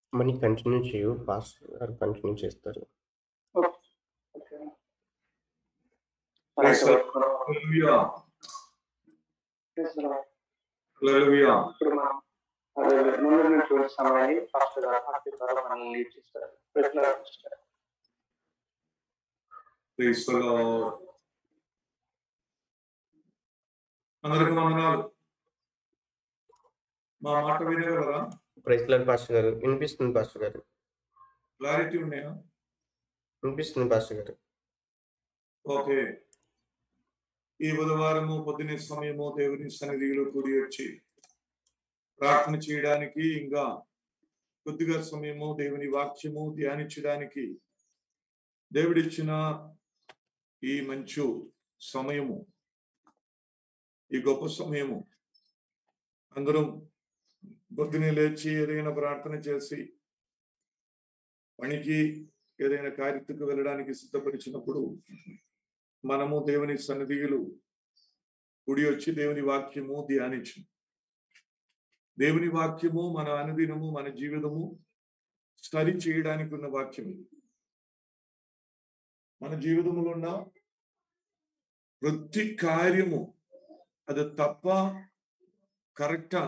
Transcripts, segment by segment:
Money continue చేయు pastor గారు continue చేస్తారు okay okay Praise the Lord. Hallelujah Praise the Lord. Hallelujah ఇప్పుడు మనం అదే ముందు నుంచి సమయాన్ని పాస్టర్ గారు భక్తి ద్వారా మనల్ని లీడ్ చేస్తారు Praise the Lord, sister. Praise the Lord అందరికి వందనాలు మా మాట వినగలరా ప్రైస్ లాడ్ పాస్టర్ గారు వినిపిస్తుంది పాస్టర్ గారు క్లారిటీ ఉన్నాయా వినిపిస్తుంది పాస్టర్ గారు ఓకే ఈ బుధవారము పొద్దునే సమయము దేవుని సన్నిధిలో కూడి వచ్చి ప్రార్థన చేయడానికి ఇంకా కొద్దిగా సమయము దేవుని వాక్యము ధ్యానించడానికి దేవుడిచ్చిన ఈ మంచు సమయము ఈ గొప్ప సమయము అందరం పొద్దునే లేచి ఏదైనా ప్రార్థన చేసి పనికి ఏదైనా కార్యక్రమకు వెళ్ళడానికి సిద్ధపరిచినప్పుడు మనము దేవుని సన్నిధిలు కుడి వచ్చి దేవుని వాక్యము ధ్యానించు దేవుని వాక్యము మన అనుదినము మన జీవితము సరి చేయడానికి ఉన్న వాక్యం ఇది మన జీవితంలో ఉన్న ప్రతి కార్యము అది తప్ప కరెక్టా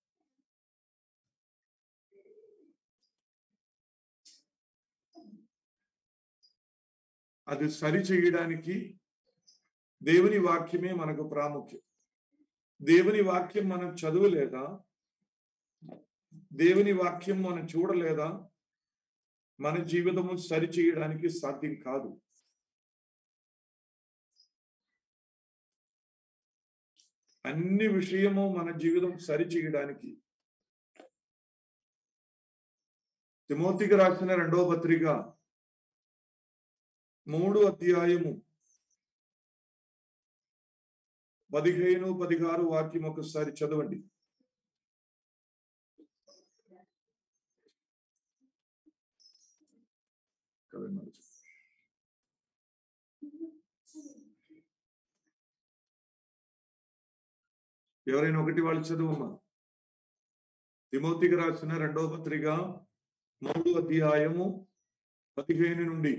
అది సరి చేయడానికి దేవుని వాక్యమే మనకు ప్రాముఖ్యం దేవుని వాక్యం మనం చదవలేదా దేవుని వాక్యం మనం చూడలేదా మన జీవితము సరి చేయడానికి సాధ్యం కాదు అన్ని విషయము మన జీవితం సరి చేయడానికి తిమోతికి రాసిన రెండవ పత్రిక మూడు అధ్యాయము పదిహేను పదిహారు వాక్యం ఒకసారి చదవండి ఎవరైనా ఒకటి వాళ్ళు చదువమ్మా తిమోతికి రాసిన రెండవ పత్రిక మూడు అధ్యాయము పదిహేను నుండి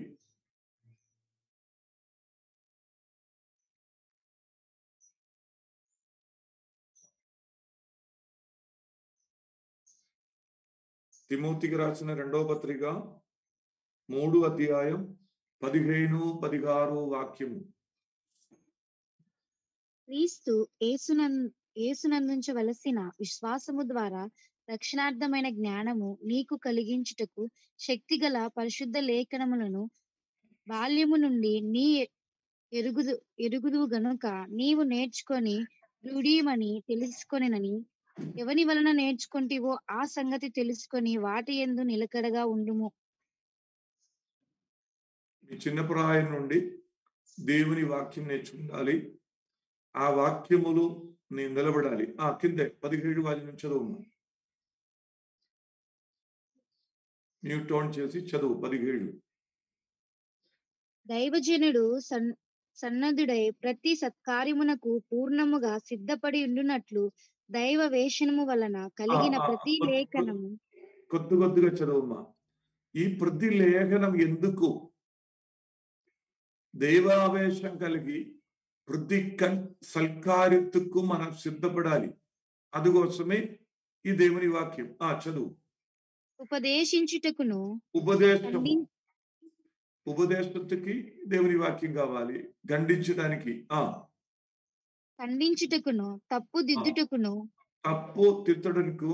తిమోతికి రాసిన రెండవ పత్రిక మూడు అధ్యాయం పదిహేను పదిహారు వాక్యము క్రీస్తు ఏసునందు ఏసునందుంచవలసిన విశ్వాసము ద్వారా రక్షణార్థమైన జ్ఞానము నీకు కలిగించుటకు శక్తిగల పరిశుద్ధ లేఖనములను బాల్యము నుండి నీ ఎరుగుదు ఎరుగుదు గనుక నీవు నేర్చుకొని రూఢీమని తెలుసుకొనినని ఎవని వలన నేర్చుకుంటివో ఆ సంగతి తెలుసుకొని వాటి ఎందు నిలకడగా ఉండుము మీ చిన్న ప్రాయం నుండి దేవుని వాక్యం నేర్చుకుండాలి ఆ వాక్యములు నేను నిలబడాలి ఆ కిందే పదిహేడు వాళ్ళ నుంచి చదువు మ్యూట్ ఆన్ చేసి చదువు పదిహేడు దైవజనుడు సన్ సన్నద్ధుడై ప్రతి సత్కార్యమునకు పూర్ణముగా సిద్ధపడి ఉండునట్లు దైవ వేషణము వలన కలిగిన ఆ, ఆ, ప్రతి కొద్ది- లేఖనము కొద్ది కొద్దిగా చదువుమా ఈ ప్రతి లేఖనం ఎందుకు దైవావేశం కలిగి ప్రతి కన్ సల్కారిత్తుకు మనం సిద్ధపడాలి అందుకోసమే ఈ దేవుని వాక్యం ఆ చదువు ఉపదేశించుటకును ఉపదేశం ఖండిం- ఉపదేశத்துకి దేవుని వాక్యం కావాలి ఖండించడానికి ఆ ఖండించుటకును తప్పు దిద్దుటకును తప్పు తిట్టడానికి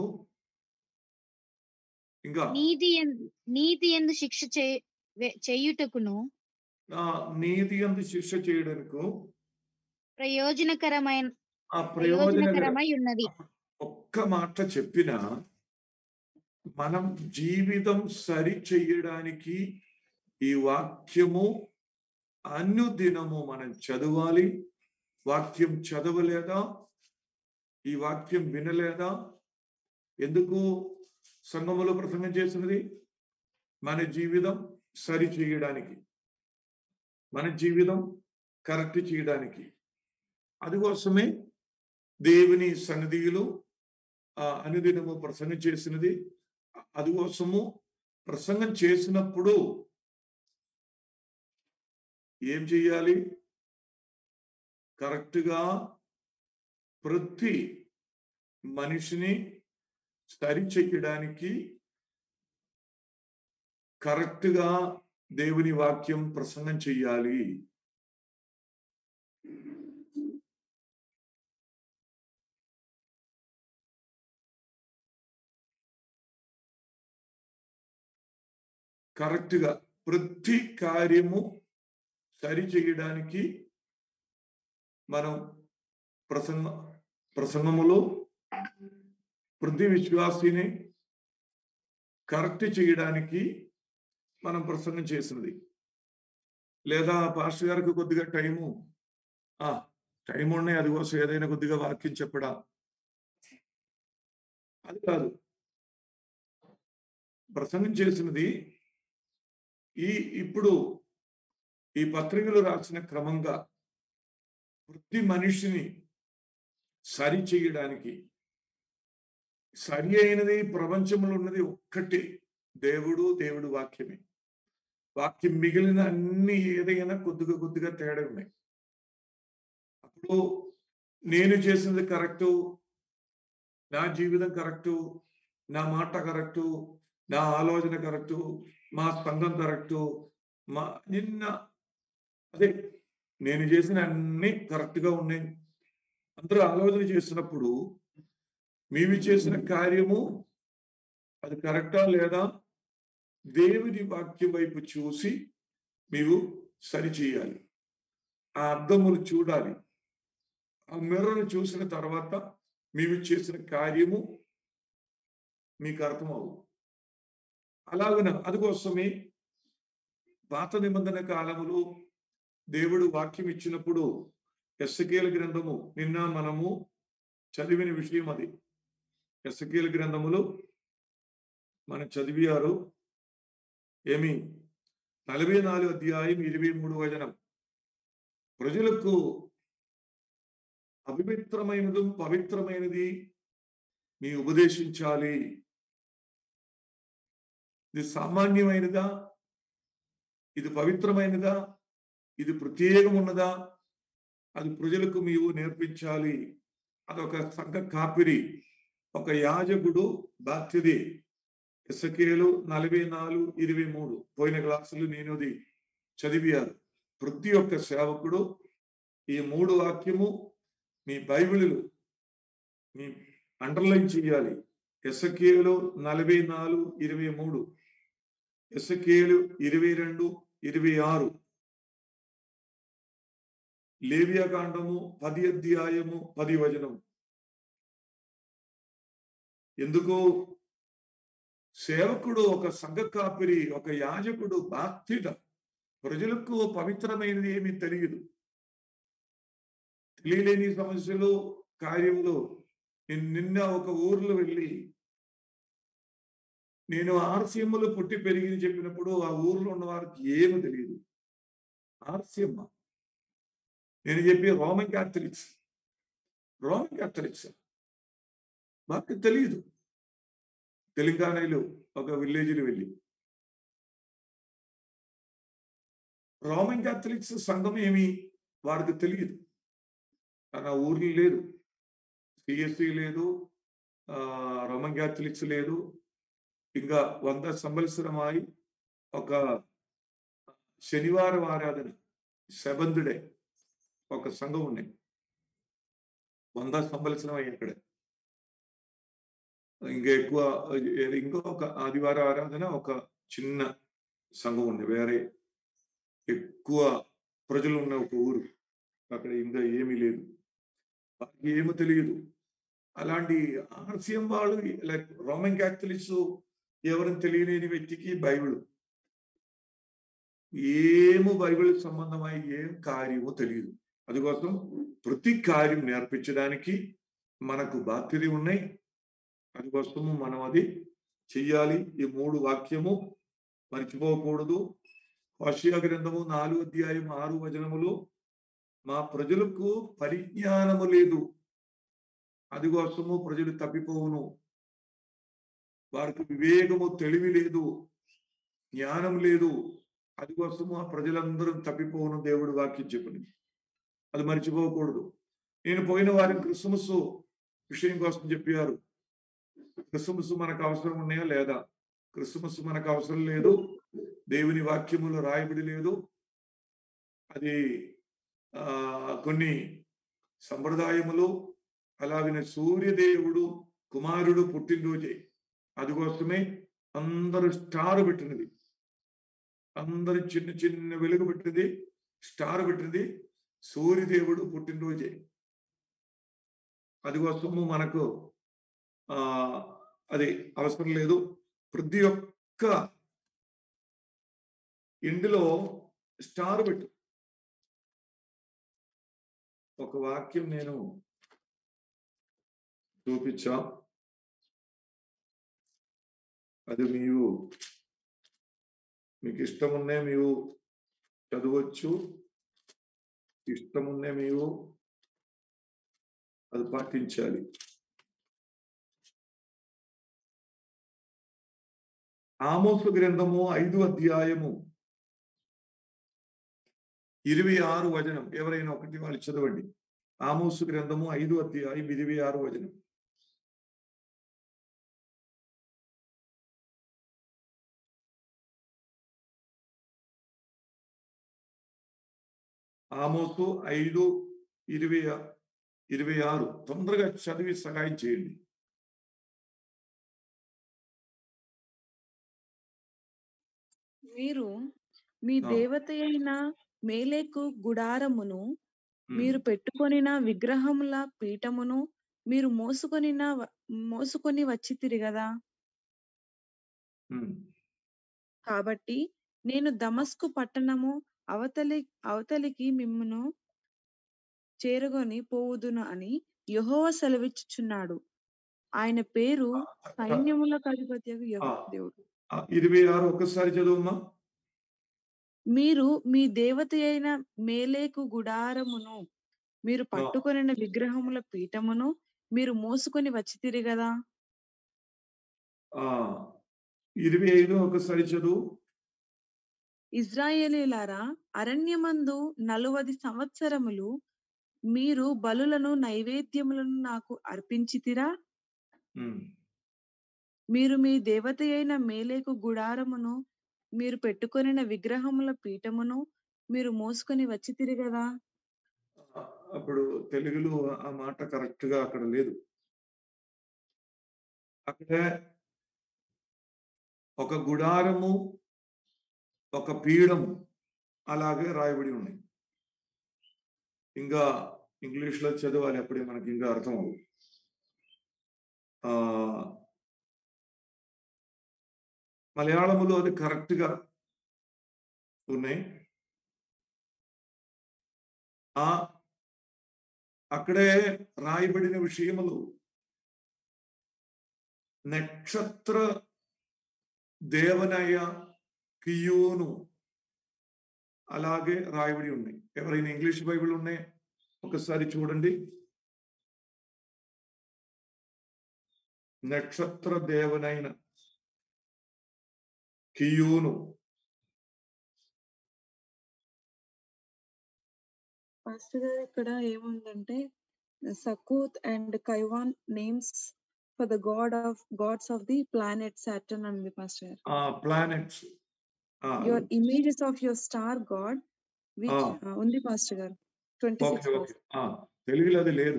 ఇంకా నీతి ఎన్- నీతి ఎందు శిక్ష చే- వె- చేయుటకును ఆ నీతి అందు శిక్ష చేయడానికి ప్రయోజనకరమైన ఆ ప్రయోజన ప్రయోజనకరమై ఉన్నది ఒక్క మాట చెప్పిన మనం జీవితం సరి చెయ్యడానికి ఈ వాక్యము అనుదినము మనం చదవాలి వాక్యం చదవలేదా ఈ వాక్యం వినలేదా ఎందుకు సంఘములో ప్రసంగం చేసినది మన జీవితం సరి చేయడానికి మన జీవితం కరెక్ట్ చేయడానికి అందుకోసమే దేవుని సన్నిధిలో ఆ అనుదినము ప్రసంగం చేసినది అది కోసము ప్రసంగం చేసినప్పుడు ఏం చెయ్యాలి కరెక్ట్గా ప్రతి మనిషిని సరి చెయ్యడానికి కరెక్ట్గా దేవుని వాక్యం ప్రసంగం చెయ్యాలి కరెక్ట్గా ప్రతి కార్యము సరి చేయడానికి మనం ప్రసంగ ప్రసంగములో ప్రతి విశ్వాసిని కరెక్ట్ చేయడానికి మనం ప్రసంగం చేసినది లేదా పాస్టర్ గారికి కొద్దిగా టైము ఆ టైం ఉన్నాయి అది కోసం ఏదైనా కొద్దిగా వాక్యం చెప్పడా అది కాదు ప్రసంగం చేసినది ఈ ఇప్పుడు ఈ పత్రికలు రాసిన క్రమంగా ప్రతి మనిషిని సరి చేయడానికి సరి అయినది ప్రపంచంలో ఉన్నది ఒక్కటే దేవుడు దేవుడు వాక్యమే వాక్యం మిగిలిన అన్ని ఏదైనా కొద్దిగా కొద్దిగా తేడా ఉన్నాయి అప్పుడు నేను చేసింది కరెక్టు నా జీవితం కరెక్టు నా మాట కరెక్టు నా ఆలోచన కరెక్టు మా స్పందన కరెక్టు మా నిన్న అదే నేను చేసిన అన్ని కరెక్ట్గా ఉన్నాయి అందరూ ఆలోచన చేసినప్పుడు మీవి చేసిన కార్యము అది కరెక్టా లేదా దేవుని వాక్యం వైపు చూసి మీరు సరి చేయాలి ఆ అర్థములు చూడాలి ఆ మిర్రను చూసిన తర్వాత మీరు చేసిన కార్యము మీకు అర్థమవు అలాగున అందుకోసమే పాత నిబంధన కాలములో దేవుడు వాక్యం ఇచ్చినప్పుడు ఎస్సకేల గ్రంథము నిన్న మనము చదివిన విషయం అది ఎస్సకేల గ్రంథములో మనం చదివారు ఏమి నలభై నాలుగు అధ్యాయం ఇరవై మూడు వచనం ప్రజలకు అపవిత్రమైనది పవిత్రమైనది మీ ఉపదేశించాలి ఇది సామాన్యమైనదా ఇది పవిత్రమైనదా ఇది ప్రత్యేకం ఉన్నదా అది ప్రజలకు మీరు నేర్పించాలి అదొక సంఘ కాపిరి ఒక యాజకుడు బాధ్యది ఇసకేలు నలభై నాలుగు ఇరవై మూడు పోయిన క్లాసులు నేను అది చదివారు ప్రతి ఒక్క సేవకుడు ఈ మూడు వాక్యము మీ బైబిలు మీ అండర్లైన్ చేయాలి ఎసకేలు నలభై నాలుగు ఇరవై మూడు ఎసకేలు ఇరవై రెండు ఇరవై ఆరు లేవియా కాండము పది అధ్యాయము పది వచనము ఎందుకు సేవకుడు ఒక సంఘ కాపిరి ఒక యాజకుడు బాధ్యత ప్రజలకు పవిత్రమైనది ఏమీ తెలియదు తెలియలేని సమస్యలు కార్యంలో నేను నిన్న ఒక ఊర్లో వెళ్ళి నేను ఆర్సీఎంలో పుట్టి పెరిగింది చెప్పినప్పుడు ఆ ఊర్లో ఉన్న వారికి ఏమీ తెలియదు ఆర్సీఎం నేను చెప్పి రోమన్ క్యాథలిక్స్ రోమన్ క్యాథలిక్స్ మాకు తెలియదు తెలంగాణలో ఒక విలేజ్లో వెళ్ళి రోమన్ క్యాథలిక్స్ సంఘం ఏమి వారికి తెలియదు కానీ ఆ ఊర్లో లేదు సిఎస్సి లేదు రోమన్ క్యాథలిక్స్ లేదు ఇంకా వంద సంవత్సరమై ఒక శనివారం ఆరాధన సెవెంత్ డే ఒక సంఘం ఉన్నాయి వంద సంవత్సరం అయ్యి అక్కడ ఇంకా ఎక్కువ ఇంకో ఒక ఆదివారం ఆరాధన ఒక చిన్న సంఘం ఉంది వేరే ఎక్కువ ప్రజలు ఉన్న ఒక ఊరు అక్కడ ఇంకా ఏమీ లేదు వారికి ఏమీ తెలియదు అలాంటి ఆర్సీఎం వాళ్ళు లైక్ రోమన్ క్యాథలిక్స్ ఎవరిని తెలియలేని వ్యక్తికి బైబిల్ ఏమో బైబిల్ సంబంధమై ఏం కార్యమో తెలియదు అందుకోసం ప్రతి కార్యం నేర్పించడానికి మనకు బాధ్యత ఉన్నాయి అందుకోసము మనం అది చెయ్యాలి ఈ మూడు వాక్యము మర్చిపోకూడదు హోషియా గ్రంథము నాలుగు అధ్యాయం ఆరు వచనములు మా ప్రజలకు పరిజ్ఞానము లేదు అందుకోసము ప్రజలు తప్పిపోవును వారికి వివేకము తెలివి లేదు జ్ఞానం లేదు అది కోసము ఆ ప్రజలందరూ తప్పిపోవను దేవుడు వాక్యం చెప్పింది అది మర్చిపోకూడదు నేను పోయిన వారి క్రిస్మస్ విషయం కోసం చెప్పారు క్రిస్మస్ మనకు అవసరం ఉన్నాయా లేదా క్రిస్మస్ మనకు అవసరం లేదు దేవుని వాక్యములో రాయబడి లేదు అది ఆ కొన్ని సంప్రదాయములు అలాగనే సూర్యదేవుడు కుమారుడు పుట్టినరోజే అందుకోసమే అందరూ స్టార్ పెట్టినది అందరు చిన్న చిన్న వెలుగు పెట్టింది స్టార్ పెట్టింది సూర్యదేవుడు పుట్టినరోజే అందుకోసము మనకు ఆ అది అవసరం లేదు ప్రతి ఒక్క ఇంటిలో స్టార్ పెట్టు ఒక వాక్యం నేను చూపించా అది మీరు మీకు ఇష్టం ఉన్నే మీరు చదవచ్చు ఇష్టం ఉన్నే మీరు అది పాటించాలి ఆమోసు గ్రంథము ఐదు అధ్యాయము ఇరవై ఆరు వచనం ఎవరైనా ఒకటి వాళ్ళు చదవండి ఆమోసు గ్రంథము ఐదు అధ్యాయం ఇరవై ఆరు వచనం ఆమోసు ఐదు ఇరవై ఇరవై ఆరు తొందరగా చదివి సహాయం చేయండి మీరు మీ ఆ. దేవత అయిన మేలేకు గుడారమును ఉమ్, మీరు పెట్టుకొనిన విగ్రహముల పీఠమును మీరు మోసుకొనిన వ- మోసుకొని వచ్చి తిరిగదా ఉమ్, కాబట్టి నేను దమస్కు పట్టణము అవతలి అవతలికి మిమ్మును చేరుకొని పోవుదును అని యెహోవా సెలవిచ్చుచున్నాడు ఆయన పేరు సైన్యములకు అధిపతి ఆ. దేవుడు ఆ, ఇరవై ఆరు ఒక్కసారి చదువమ్మా మీరు మీ దేవత అయిన మేలేకు గుడారమును మీరు పట్టుకొనిన విగ్రహముల పీఠమును మీరు మోసుకొని వచ్చి తిరిగదా ఆ ఇరవై ఐదు ఒకసారి చదువు ఇజ్రాయేలీలారా అరణ్యమందు నలువది సంవత్సరములు మీరు బలులను నైవేద్యములను నాకు అర్పించితిరా ఉమ్, మీరు మీ దేవత అయిన మేలేకు గుడారమును మీరు పెట్టుకొనిన విగ్రహముల పీఠమును మీరు మోసుకొని వచ్చి తిరిగదా ఆ, అప్పుడు తెలుగులో ఆ మాట కరెక్ట్ గా అక్కడ లేదు అక్కడ ఒక గుడారము ఒక పీఠము అలాగే రాయబడి ఉన్నాయి ఇంకా ఇంగ్లీష్ లో చదవాలి అప్పుడే మనకి ఇంకా అర్థం అవ్వదు ఆ మలయాళములో అది కరెక్ట్ గా ఉన్నాయి ఆ అక్కడే రాయబడిన విషయములు నక్షత్ర దేవనయ కియోను అలాగే రాయబడి ఉన్నాయి ఎవరైనా ఇంగ్లీష్ బైబిల్ ఉన్నాయి ఒకసారి చూడండి నక్షత్ర దేవనైన కియోను ఫస్ట్ గా ఇక్కడ ఏముందంటే Sakkuth and Kaiwan names for the god of gods of the planet Saturn అంది మాస్టర్ ఆ planets your images of your star god which Ah. ఉంది మాస్టర్ గారు ట్వంటీ ఓకే సిక్స్ ఓకే ఆ, తెలుగులో అది లేదు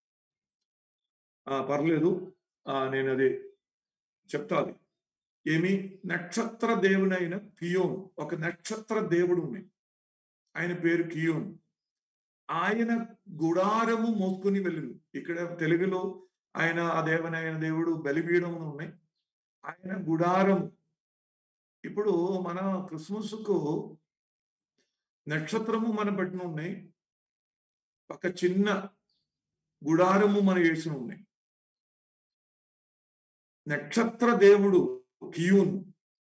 ఆ పర్లేదు ఆ నేను అది చెప్తాది ఏమి నక్షత్ర దేవునైన కియోన్ ఒక నక్షత్ర దేవుడు ఉంది ఆయన పేరు కియోన్ ఆయన గుడారము మోసుకుని వెళ్ళింది ఇక్కడ తెలుగులో ఆయన ఆ దేవనైన దేవుడు బలిపీఠములు ఉన్నాయి ఆయన గుడారం ఇప్పుడు మన క్రిస్మస్కు నక్షత్రము మన పెట్టిన ఉన్నాయి ఒక చిన్న గుడారము మన వేసి ఉన్నాయి నక్షత్ర దేవుడు కియూన్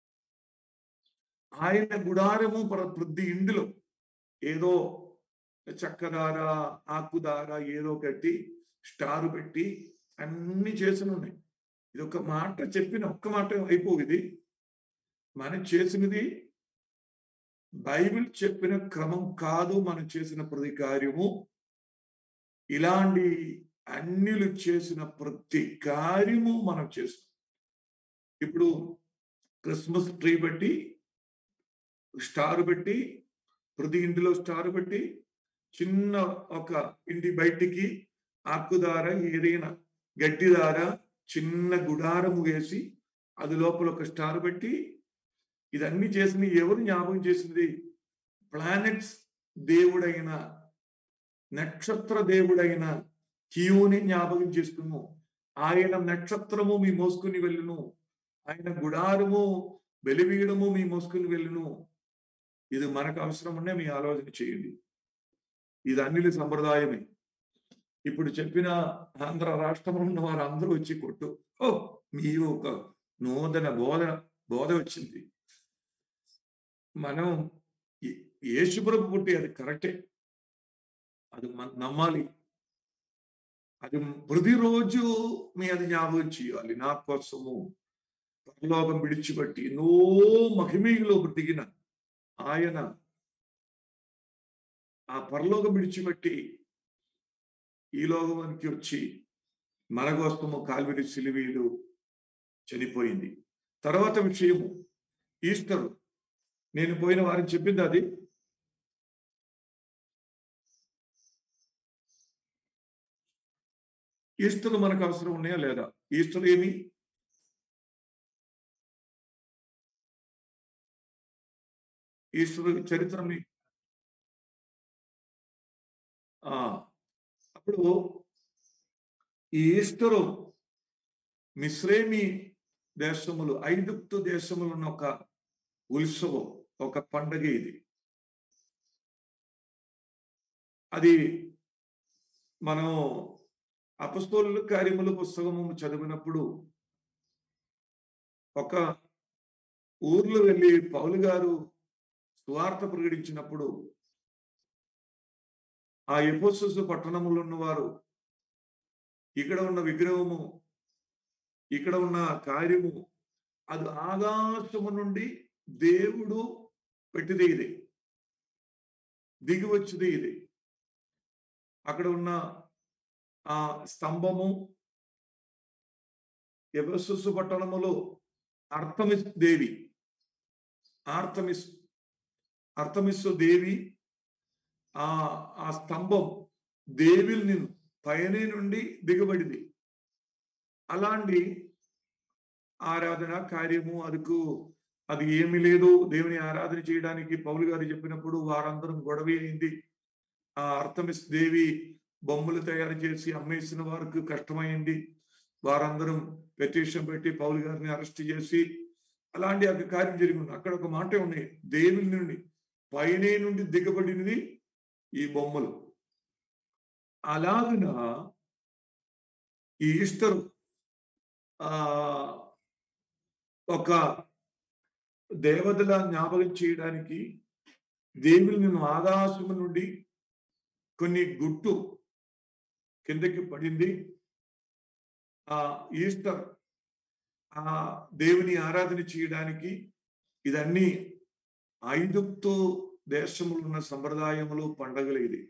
ఆయన గుడారము ప్ర- ప్రతి ఇంటిలో ఏదో చక్కదార ఆకుదార ఏదో కట్టి స్టారు పెట్టి అన్ని చేసి ఉన్నాయి ఇది ఒక మాట చెప్పిన ఒక్క మాట అయిపోవు ఇది మనం చేసినది బైబిల్ చెప్పిన క్రమం కాదు మనం చేసిన ప్రతి కార్యము ఇలాంటి అన్యులు చేసిన ప్రతి కార్యము మనం చేస్తాం ఇప్పుడు క్రిస్మస్ ట్రీ పెట్టి స్టార్ పెట్టి ప్రతి ఇంటిలో స్టార్ పెట్టి చిన్న ఒక ఇంటి బయటికి ఆకుదార ఏదైనా గడ్డి దార చిన్న గుడారము వేసి అది లోపల ఒక స్టార్ పెట్టి ఇదన్నీ చేసింది ఎవరు జ్ఞాపకం చేసింది ప్లానెట్స్ దేవుడైన నక్షత్ర దేవుడైన కియోని జ్ఞాపకం చేసుకును ఆయన నక్షత్రము మీ మోసుకుని వెళ్ళును ఆయన గుడారము వెలివీయడము మీ మోసుకుని వెళ్ళును ఇది మనకు అవసరం ఉండే మీ ఆలోచన చేయండి ఇది అన్నిల సంప్రదాయమే ఇప్పుడు చెప్పిన ఆంధ్ర రాష్ట్రంలో ఉన్న వారు అందరూ వచ్చి కొట్టు ఓ మీ ఒక నూతన బోధ బోధ వచ్చింది మనం ఏ- యేసుప్రభు పుట్టి అది కరెక్టే అది మనం నమ్మాలి అది ప్రతిరోజు మీ అది జ్ఞాపకం చేయాలి నా కోసము పరలోకం విడిచిపెట్టి ఎన్నో మహిమీలో దిగిన ఆయన ఆ పరలోకం విడిచిపెట్టి ఈ లోకానికి వచ్చి మన కోసము కాల్విరి సిలివీలు చనిపోయింది తర్వాత విషయము ఈస్టర్ నేను పోయిన వారిని చెప్పింది అది ఈస్టర్ మనకు అవసరం ఉన్నాయా లేదా ఈస్టర్ ఏమి ఈస్టర్ చరిత్ర మీ ఆ, అప్పుడు ఈ ఈస్టరు మిశ్రేమి దేశములు ఐగుప్తు దేశములు ఉన్న ఒక ఉత్సవం ఒక పండగ ఇది అది మనం అపస్తోలు కార్యముల పుస్తకము చదివినప్పుడు ఒక ఊర్లో వెళ్ళి పౌలు గారు సువార్త ప్రకటించినప్పుడు ఆ ఎపోసస్ పట్టణములో ఉన్నవారు ఇక్కడ ఉన్న విగ్రహము ఇక్కడ ఉన్న కార్యము అది ఆకాశము నుండి దేవుడు పెట్టిదే ఇది దిగి వచ్చింది ఇది అక్కడ ఉన్న ఆ స్తంభము ఎబస్సు పట్టణములో అర్థమిస్ దేవి ఆర్తమిస్ అర్థమిస్సు దేవి ఆ ఆ స్తంభం దేవిని పైన నుండి దిగబడింది అలాంటి ఆరాధన కార్యము అదుకు అది ఏమీ లేదు దేవుని ఆరాధన చేయడానికి పౌలు గారు చెప్పినప్పుడు వారందరం గొడవ అయింది ఆ అర్థమిస్ దేవి బొమ్మలు తయారు చేసి అమ్మేసిన వారికి కష్టమైంది వారందరం పెటిషన్ పెట్టి పౌలు గారిని అరెస్ట్ చేసి అలాంటి ఒక కార్యం జరిగింది అక్కడ ఒక మాట ఉన్నాయి దేవుని నుండి పైనే నుండి దిగబడినది ఈ బొమ్మలు అలాగున ఈ ఈస్టర్ ఆ ఒక దేవతల జ్ఞాపకం చేయడానికి దేవుని నేను ఆకాశము నుండి కొన్ని గుట్టు కిందకి పడింది ఆ ఈస్టర్ ఆ దేవుని ఆరాధన చేయడానికి ఇదన్నీ ఐదుప్తు దేశములు ఉన్న సంప్రదాయములు పండగలు ఇది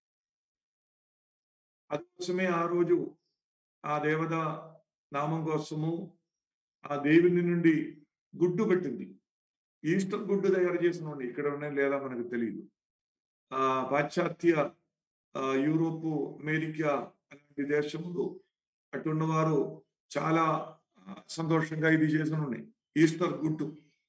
అందుకోసమే ఆ రోజు ఆ దేవత నామం కోసము ఆ దేవుని నుండి గుడ్డు పెట్టింది ఈస్టర్ గుడ్డు తయారు చేసిన వాడిని ఇక్కడ ఉన్నాయి లేదా మనకు తెలియదు ఆ పాశ్చాత్య ఆ, యూరోపు అమెరికా అలాంటి దేశములు అటున్నవారు చాలా ఆ, సంతోషంగా ఇది చేసిన ఉన్నాయి ఈస్టర్ గుడ్డు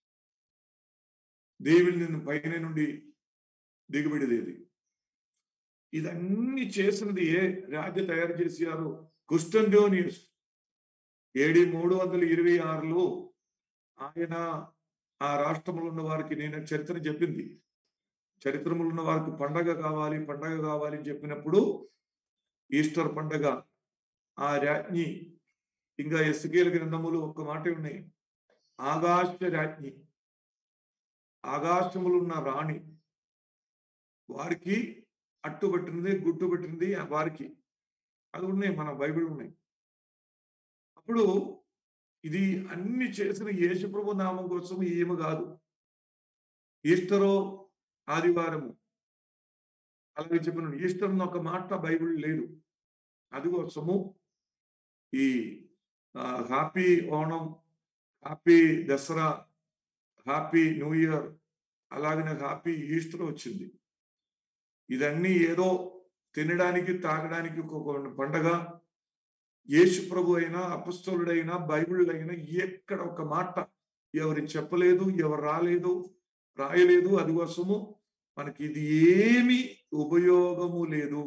దేవుని నిన్ను పైన నుండి దిగుబడిదేది ఇదన్నీ చేసినది ఏ రాజ్య తయారు చేశారు కుస్టండోనియస్ ఏడి మూడు వందల ఇరవై ఆరులో ఆయన ఆ రాష్ట్రంలో ఉన్న వారికి నేను చరిత్ర చెప్పింది చరిత్రములు ఉన్న వారికి పండగ కావాలి పండగ కావాలి అని చెప్పినప్పుడు ఈస్టర్ పండగ ఆ రాజ్ఞి ఇంకా ఎస్కేల గ్రంథములు ఒక మాట ఉన్నాయి ఆకాశ రాజ్ఞి ఆకాశములు ఉన్న రాణి వారికి అట్టు పెట్టినది గుట్టు పెట్టినది వారికి అది ఉన్నాయి మన బైబిల్ ఉన్నాయి అప్పుడు ఇది అన్ని చేసిన యేసుప్రభు నామం కోసం ఏమి కాదు ఈస్టరో ఆదివారము అలాగే చెప్పిన ఈస్టర్ అన్న ఒక మాట బైబిల్ లేదు అందుకోసము ఈ happy Onam happy Dasara happy new year అలాగనే హ్యాపీ ఈస్టర్ వచ్చింది ఇదన్నీ ఏదో తినడానికి తాగడానికి ఒక పండగ యేసు ప్రభు అయినా అపస్తలుడైనా బైబిల్ అయినా ఎక్కడ ఒక మాట ఎవరు చెప్పలేదు ఎవరు రాలేదు రాయలేదు అది కోసము మనకి ఇది ఏమి ఉపయోగము లేదు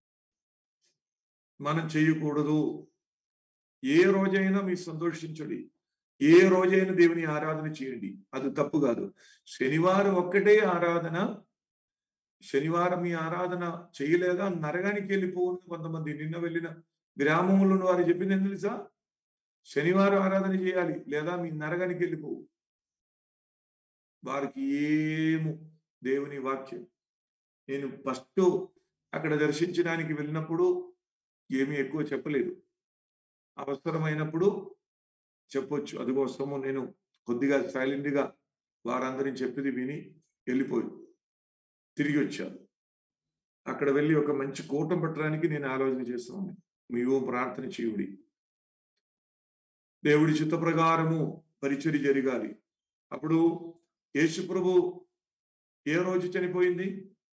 మనం చేయకూడదు ఏ రోజైనా మీరు సంతోషించండి ఏ రోజైనా దేవుని ఆరాధన చేయండి అది తప్పు కాదు శనివారం ఒక్కటే ఆరాధన శనివారం మీ ఆరాధన చేయలేదా నరగానికి వెళ్ళిపోవును కొంతమంది నిన్న వెళ్ళిన గ్రామంలో ఉన్న వారు చెప్పింది ఏం తెలుసా శనివారం ఆరాధన చేయాలి లేదా మీ నరగానికి వెళ్ళిపోవు వారికి ఏము దేవుని వాక్యం నేను ఫస్ట్ అక్కడ దర్శించడానికి వెళ్ళినప్పుడు ఏమీ ఎక్కువ చెప్పలేదు అవసరమైనప్పుడు చెప్పొచ్చు అందుకోసము నేను కొద్దిగా సైలెంట్గా వారందరిని చెప్పింది విని వెళ్ళిపోయి తిరిగి వచ్చాను అక్కడ వెళ్ళి ఒక మంచి కూటం పెట్టడానికి నేను ఆలోచన చేస్తున్నాను మీవు ప్రార్థన చేయుడి దేవుడి చిత్త ప్రకారము పరిచర్య జరగాలి అప్పుడు యేసు ప్రభు ఏ రోజు చనిపోయింది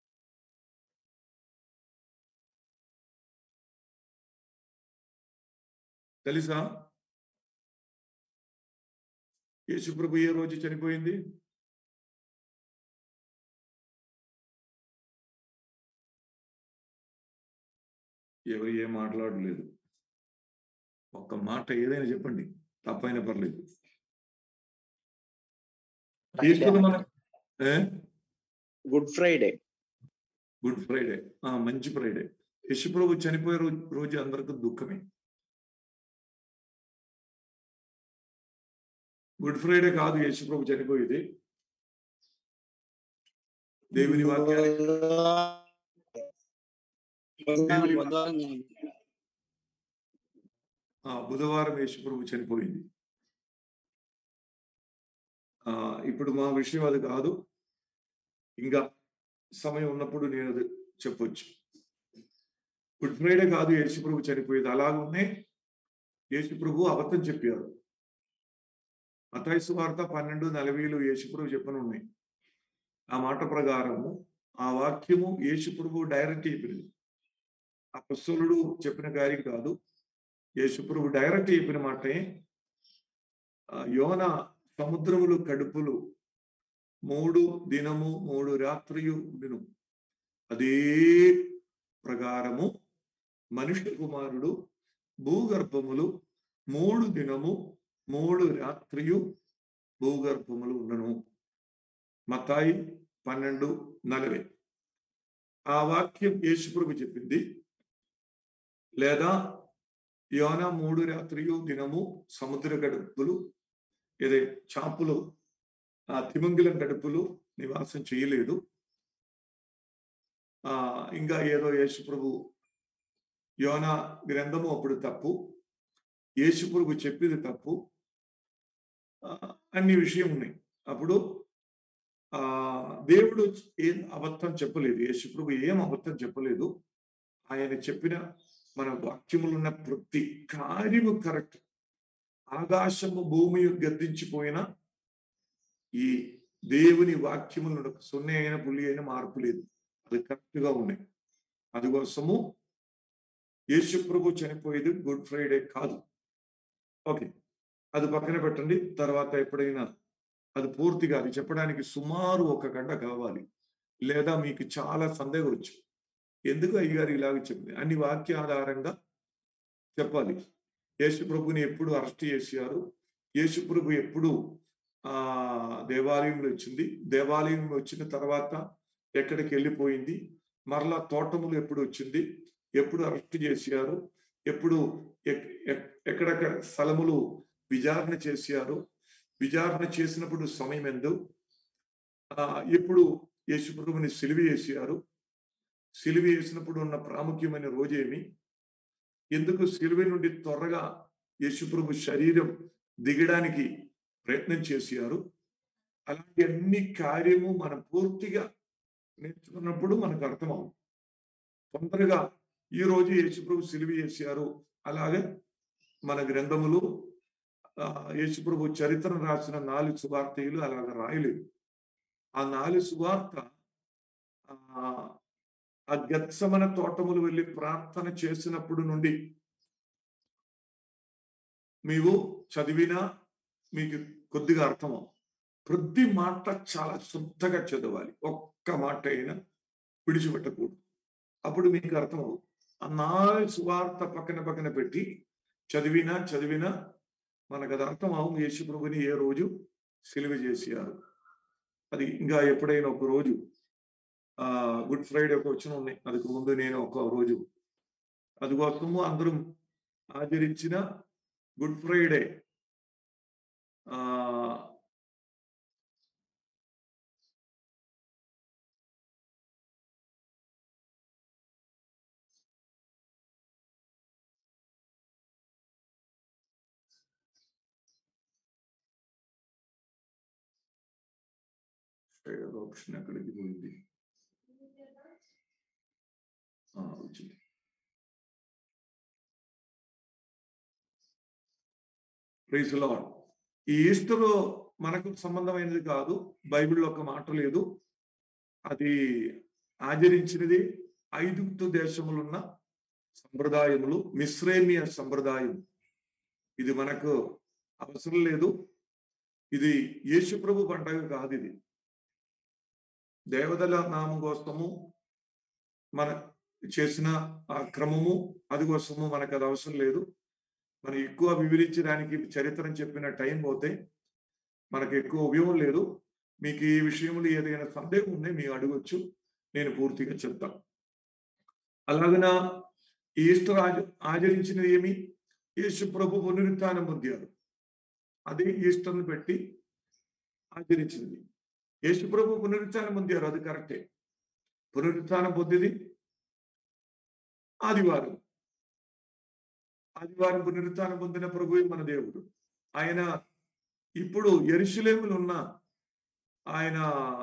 తెలుసా యేసు ప్రభు ఏ రోజు చనిపోయింది ఎవరు ఏం మాట్లాడలేదు ఒక్క మాట ఏదైనా చెప్పండి తప్పైనా పర్లేదు ఈస్టర్ మన ఏ? గుడ్ ఫ్రైడే గుడ్ ఫ్రైడే ఆ మంచి ఫ్రైడే యశు ప్రభు చనిపోయే రోజు రోజు అందరికి దుఃఖమే గుడ్ ఫ్రైడే కాదు యేసు ప్రభు చనిపోయేది దేవుని వాక్యానికి దేవుని ఆ బుధవారం యేసు ప్రభు చనిపోయింది ఆ ఇప్పుడు మా విషయం అది కాదు ఇంకా సమయం ఉన్నప్పుడు నేను అది చెప్పొచ్చు గుడ్ ఫ్రైడే కాదు యేసు ప్రభు చనిపోయేది అలాగనే యేసు ప్రభు అబద్ధం చెప్పారు అతాయిసు వార్త పన్నెండు నలభైలు యేసు ప్రభు చెప్పను ఉన్నాయి ఆ మాట ప్రకారము ఆ వాక్యము యేసు ప్రభు డైరెక్ట్ చెప్పింది అపస్సులుడు చెప్పిన కార్యం కాదు యేసు ప్రభు డైరెక్ట్ చెప్పిన మాటే ఆ, యోన సముద్రములు కడుపులు మూడు దినము మూడు రాత్రియు ఉండును అదే ప్రకారము మనుష్య కుమారుడు భూగర్భములు మూడు దినము మూడు రాత్రియు భూగర్భములు ఉండను మతాయి పన్నెండు నలభై ఆ వాక్యం యేసుప్రభు చెప్పింది లేదా యోన మూడు రాత్రియు దినము సముద్ర గడుపులు ఇదే చాపులు ఆ తిమంగిలం గడుపులు నివాసం చేయలేదు ఆ ఇంకా ఏదో యేసుప్రభు యోన గ్రంథము అప్పుడు తప్పు యేసుప్రభు చెప్పింది తప్పు ఆ, అన్ని విషయం ఉన్నాయి అప్పుడు ఆ దేవుడు ఏం అబద్ధం చెప్పలేదు యేసుప్రభు ఏం అబద్ధం చెప్పలేదు ఆయన చెప్పిన మన వాక్యములు ఉన్న ప్రతి కార్యము కరెక్ట్ ఆకాశము భూమి గద్దించిపోయిన ఈ దేవుని వాక్యములు సున్నే అయిన పుల్లి అయిన మార్పు లేదు అది కరెక్ట్ గా ఉన్నాయి అందుకోసము యేసు ప్రభు చనిపోయేది గుడ్ ఫ్రైడే కాదు ఓకే అది పక్కన పెట్టండి తర్వాత ఎప్పుడైనా అది పూర్తిగా అది చెప్పడానికి సుమారు ఒక గంట కావాలి లేదా మీకు చాలా సందేహం వచ్చు ఎందుకు అయ్యగారు ఇలాగ చెప్పింది అన్ని వాక్య ఆధారంగా చెప్పాలి యేసు ప్రభుని ఎప్పుడు అరెస్ట్ చేశారు యేసు ప్రభు ఎప్పుడు ఆ దేవాలయంలో వచ్చింది దేవాలయంలో వచ్చిన తర్వాత ఎక్కడికి వెళ్ళిపోయింది మరలా తోటములు ఎప్పుడు వచ్చింది ఎప్పుడు అరెస్ట్ చేశారు ఎప్పుడు ఎక్- ఎక్- ఎక్కడెక్కడ స్థలములు విచారణ చేశారు విచారణ చేసినప్పుడు సమయం ఎందు ఆ ఎప్పుడు యేసుప్రభుని సిలివి చేశారు సిలివి వేసినప్పుడు ఉన్న ప్రాముఖ్యమైన రోజేమి ఎందుకు సిలువ నుండి త్వరగా యేసుప్రభు శరీరం దిగడానికి ప్రయత్నం చేశారు అలాంటి అన్ని కార్యము మనం పూర్తిగా నేర్చుకున్నప్పుడు మనకు అర్థమవు తొందరగా ఈ రోజు యేసుప్రభు సిలివి చేశారు అలాగే మన గ్రంథములు ఆ, యేసుప్రభు చరిత్రను రాసిన నాలుగు సువార్తలు అలాగ రాయలేదు ఆ నాలుగు సువార్త ఆ, ఆ గత్సమన తోటములు వెళ్ళి ప్రార్థన చేసినప్పుడు నుండి మీరు చదివినా మీకు కొద్దిగా అర్థం ప్రతి మాట చాలా శ్రద్ధగా చదవాలి ఒక్క మాట అయినా విడిచిపెట్టకూడదు అప్పుడు మీకు అర్థం అవు ఆ నాలుగు సువార్త పక్కన పక్కన పెట్టి చదివినా చదివినా మనకు అది అర్థం అవు యేసు ప్రభుని ఏ రోజు సిలువ చేశారు అది ఇంకా ఎప్పుడైనా ఒక రోజు ఆ గుడ్ ఫ్రైడే ఒక వచ్చిన ఉన్నాయి அதுக்கு ముందు నేను ఒక రోజు అందుకోసము అందరం ఆచరించిన గుడ్ ఫ్రైడే ఆ షేర్ ఆప్షన్ ఎక్కడికి పోయింది ఆ, వచ్చింది ప్రైజ్ లార్డ్ ఈ ఈస్టర్ మనకు సంబంధమైనది కాదు బైబిల్లో ఒక మాట లేదు అది ఆచరించినది ఐదుగుప్తు దేశములు ఉన్న సంప్రదాయములు మిశ్రేమియ సంప్రదాయం ఇది మనకు అవసరం లేదు ఇది యేసుప్రభు పండగ కాదు ఇది దేవతల నామం కోసము మన చేసిన ఆ క్రమము అది కోసము మనకు అది అవసరం లేదు మనం ఎక్కువ వివరించడానికి చరిత్రను చెప్పిన టైం పోతే మనకు ఎక్కువ ఉపయోగం లేదు మీకు ఈ విషయంలో ఏదైనా సందేహం ఉంటే మీరు అడగొచ్చు నేను పూర్తిగా చెప్తాను అలాగన ఈస్టర్ ఆచ ఆచరించినది ఏమి యేసు ప్రభు పునరుత్థానం పొందారు అదే ఈస్టర్ని పెట్టి ఆచరించినది యేసు ప్రభు పునరుత్థానం పొందారు అది కరెక్టే పునరుత్థానం పొందింది ఆదివారం ఆదివారం పునరుత్థానం పొందిన ప్రభు మన దేవుడు ఆయన ఇప్పుడు ఎరుసలేములు ఉన్న ఆయన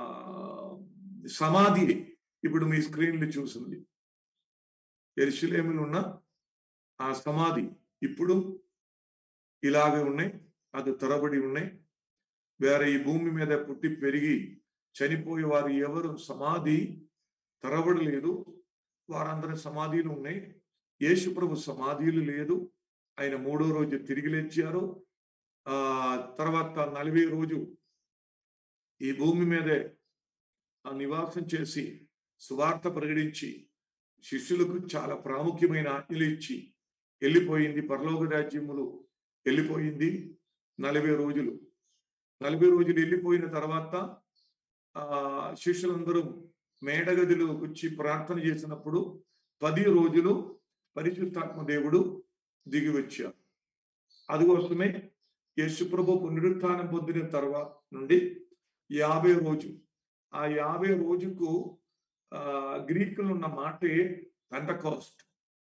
సమాధి ఇప్పుడు మీ స్క్రీన్లు చూసింది ఎరుసలేములు ఉన్న ఆ సమాధి ఇప్పుడు ఇలాగే ఉన్నాయి అది తరబడి ఉన్నాయి వేరే ఈ భూమి మీద పుట్టి పెరిగి చనిపోయే వారు ఎవరు సమాధి తరబడలేదు వారందరి సమాధులు ఉన్నాయి యేసు ప్రభు సమాధులు లేదు ఆయన మూడో రోజు తిరిగి లేచారు ఆ తర్వాత నలభై రోజు ఈ భూమి మీదే ఆ నివాసం చేసి సువార్త ప్రకటించి శిష్యులకు చాలా ప్రాముఖ్యమైన ఆజ్ఞలు ఇచ్చి వెళ్ళిపోయింది పరలోక రాజ్యములు వెళ్ళిపోయింది నలభై రోజులు నలభై రోజులు వెళ్ళిపోయిన తర్వాత ఆ శిష్యులందరూ మేడగదిలో వచ్చి ప్రార్థన చేసినప్పుడు పది రోజులు పరిశుద్ధాత్మ దేవుడు దిగి వచ్చారు అందుకోసమే యేసుప్రభు పునరుత్థానం పొందిన తర్వాత నుండి యాభై రోజు ఆ యాభై రోజుకు ఆ గ్రీకులు ఉన్న మాటే పెంతకోస్ట్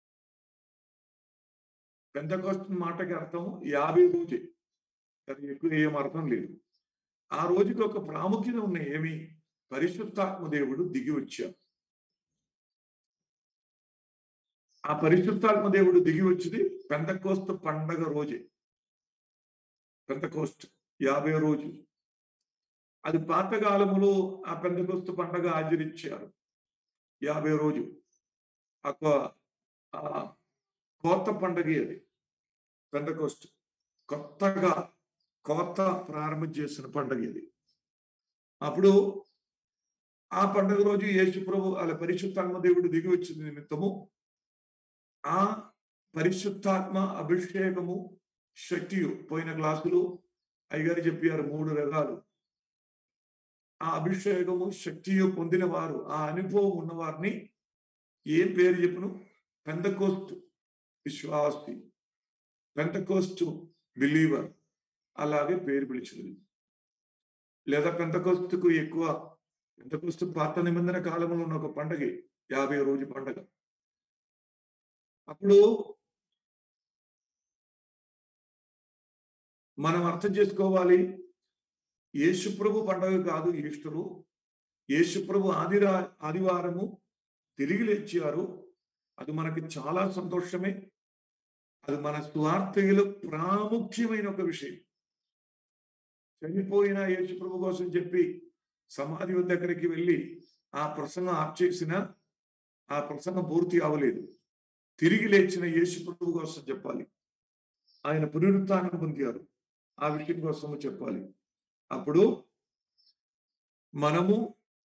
పెంతకోస్ట్ మాటకి అర్థం యాభై రోజే అది ఎక్కువ ఏం అర్థం లేదు ఆ రోజుకి ఒక ప్రాముఖ్యత ఉన్న ఏమి పరిశుద్ధాత్మ దేవుడు దిగి వచ్చారు ఆ పరిశుద్ధాత్మ దేవుడు దిగి వచ్చింది పెంతకోస్తు పండగ రోజే పెంతకోస్ట్ యాభై రోజు అది పాతకాలములో ఆ పెంతకోస్తు పండగ ఆచరించారు యాభై రోజు ఒక ఆ కోత పండగ అది పెంతకోస్ట్ కొత్తగా కోత ప్రారంభం చేసిన పండగ ఇది అప్పుడు ఆ పండుగ రోజు యేసు ప్రభు అలా పరిశుద్ధాత్మ దేవుడు దిగి వచ్చిన నిమిత్తము ఆ పరిశుద్ధాత్మ అభిషేకము శక్తియు పోయిన క్లాసులు అయ్యగారు చెప్పారు మూడు రకాలు ఆ అభిషేకము శక్తియు పొందిన వారు ఆ అనుభవం ఉన్న వారిని ఏం పేరు చెప్పును పెంతకోస్తు విశ్వాసి పెంతకోస్తు బిలీవర్ అలాగే పేరు పిలిచినది లేదా పెంతకోస్తుకు ఎక్కువ పెంతకోస్తు పాత నిబంధన కాలంలో ఉన్న ఒక పండగ యాభై రోజు పండగ అప్పుడు మనం అర్థం చేసుకోవాలి యేసుప్రభు పండగ కాదు ఈస్టరు యేసుప్రభు ఆదిరా ఆదివారము తిరిగి లేచారు అది మనకి చాలా సంతోషమే అది మన స్వార్థలో ప్రాముఖ్యమైన ఒక విషయం చనిపోయిన యేసుప్రభు కోసం చెప్పి సమాధి దగ్గరికి వెళ్ళి ఆ ప్రసంగం ఆప్ చేసిన ఆ ప్రసంగం పూర్తి అవ్వలేదు తిరిగి లేచిన యేసుప్రభు కోసం చెప్పాలి ఆయన పునరుత్థానం పొందారు ఆ విషయం కోసం చెప్పాలి అప్పుడు మనము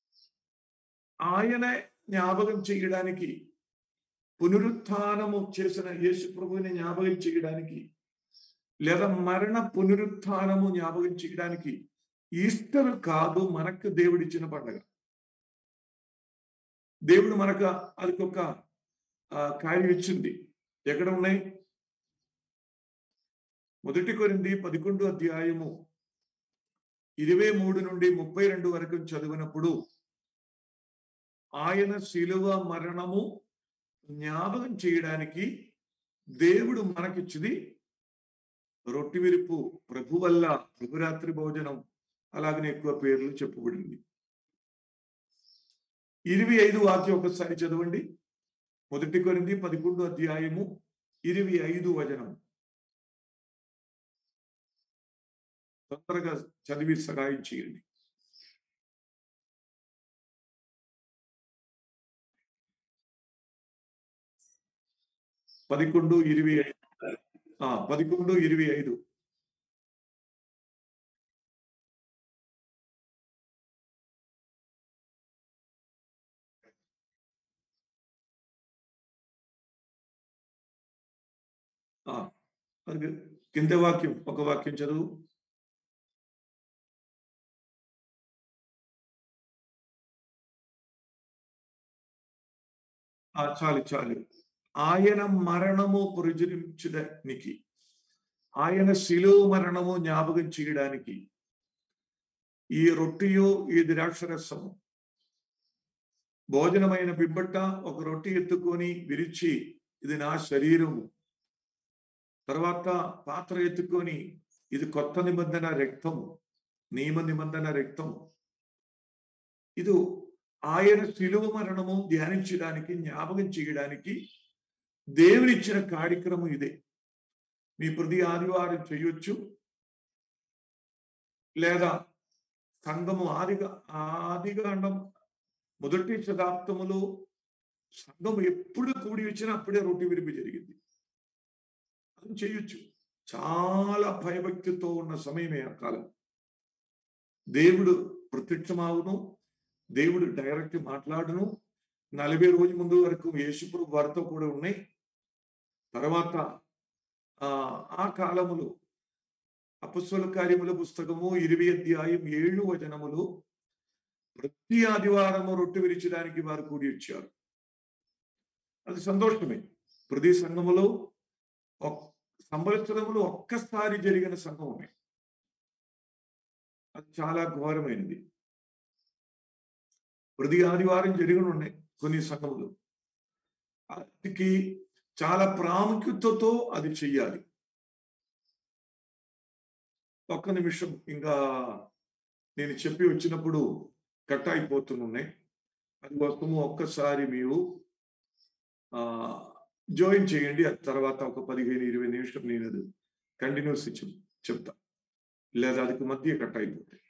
ఆయన జ్ఞాపకం చేయడానికి పునరుత్థానము చేసిన యేసు ప్రభువుని జ్ఞాపకం చేయడానికి లేదా మరణ పునరుత్థానము జ్ఞాపకం చేయడానికి ఈస్టర్ కాదు మనకు దేవుడిచ్చిన పండగ దేవుడు మనకు అదికొక ఆ, కార్యం ఇచ్చింది ఎక్కడ ఉన్నాయి మొదటి కొరింది పదకొండు అధ్యాయము ఇరవై మూడు నుండి ముప్పై రెండు వరకు చదివినప్పుడు ఆయన శిలువ మరణము జ్ఞాపకం చేయడానికి దేవుడు మనకిచ్చింది రొట్టి విరుపు ప్రభు వల్ల ప్రభురాత్రి భోజనం అలాగనే ఎక్కువ పేర్లు చెప్పబడింది ఇరవై ఐదు వాక్యం ఒకసారి చదవండి మొదటి కొరింది పదకొండు అధ్యాయము ఇరవై ఐదు వచనం తొందరగా చదివి సహాయం చేయండి పదకొండు ఇరవై ఐదు ఆ, పదకొండు ఇరవై ఐదు ఆ, అది కింద వాక్యం ఒక వాక్యం చదువు ఆ, చాలు చాలు ఆయన మరణము ప్రచురించడానికి ఆయన శిలువ మరణము జ్ఞాపకం చేయడానికి ఈ రొట్టియు ఈ ద్రాక్షరసము భోజనమైన పిబ్బట్ట ఒక రొట్టి ఎత్తుకొని విరిచి ఇది నా శరీరము తర్వాత పాత్ర ఎత్తుకొని ఇది కొత్త నిబంధన రక్తము నియమ నిబంధన రక్తము ఇది ఆయన శిలువ మరణము ధ్యానించడానికి జ్ఞాపకం చేయడానికి దేవునిచ్చిన కార్యక్రమం ఇదే మీ ప్రతి ఆదివారం చేయొచ్చు లేదా సంఘము ఆదిగా ఆదిగాండం మొదటి శతాబ్దములో సంఘం ఎప్పుడు కూడి వచ్చినా అప్పుడే రొట్టి విరిపి జరిగింది అది చేయొచ్చు చాలా భయభక్తితో ఉన్న సమయమే ఆ కాలం దేవుడు ప్రత్యక్షమావును దేవుడు డైరెక్ట్ మాట్లాడును నలభై రోజు ముందు వరకు యేసుప్రభు వారితో కూడా ఉన్నాయి తర్వాత ఆ ఆ కాలములో అపస్వల కార్యముల పుస్తకము ఇరవై అధ్యాయం ఏడు వచనములు ప్రతి ఆదివారము రొట్టె విరిచడానికి వారు కూడి వచ్చారు అది సంతోషమే ప్రతి సంఘములో ఒక్- సంవత్సరములో ఒక్కసారి జరిగిన సంఘమే అది చాలా ఘోరమైనది ప్రతి ఆదివారం జరిగిన ఉన్నాయి కొన్ని సంఘములు అతికి చాలా ప్రాముఖ్యతతో అది చెయ్యాలి ఒక్క నిమిషం ఇంకా నేను చెప్పి వచ్చినప్పుడు కట్ అయిపోతున్నాయి అది కోసము ఒక్కసారి మీరు ఆ జాయిన్ చేయండి ఆ తర్వాత ఒక పదిహేను ఇరవై నిమిషం నేను అది కంటిన్యూస్ చెప్తా లేదా అది మధ్య కట్ అయిపోతాయి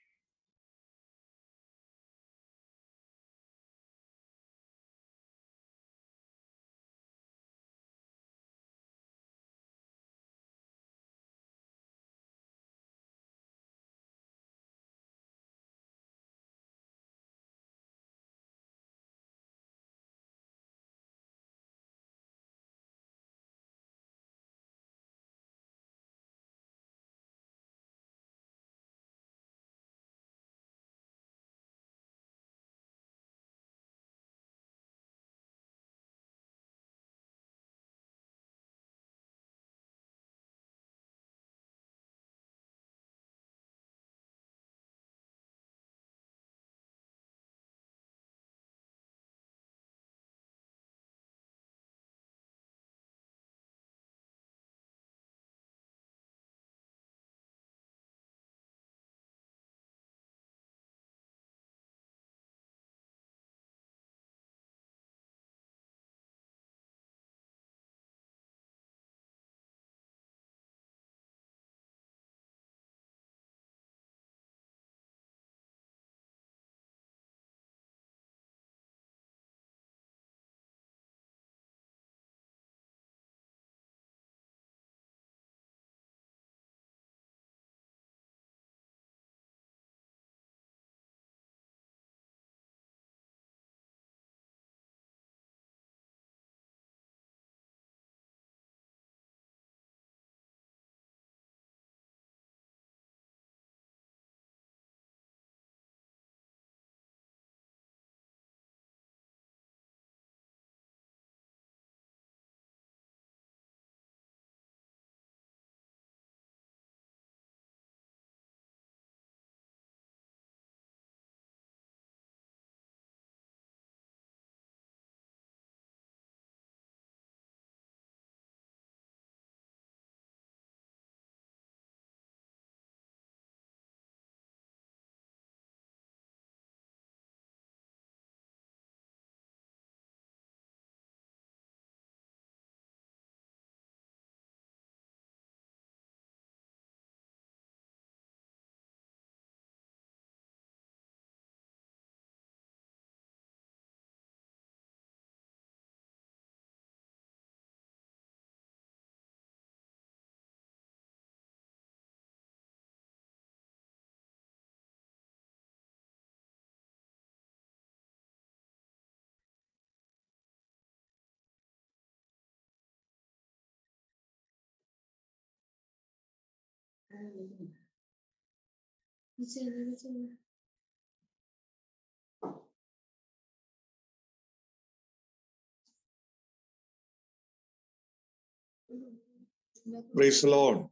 ప్రైస్ లార్డ్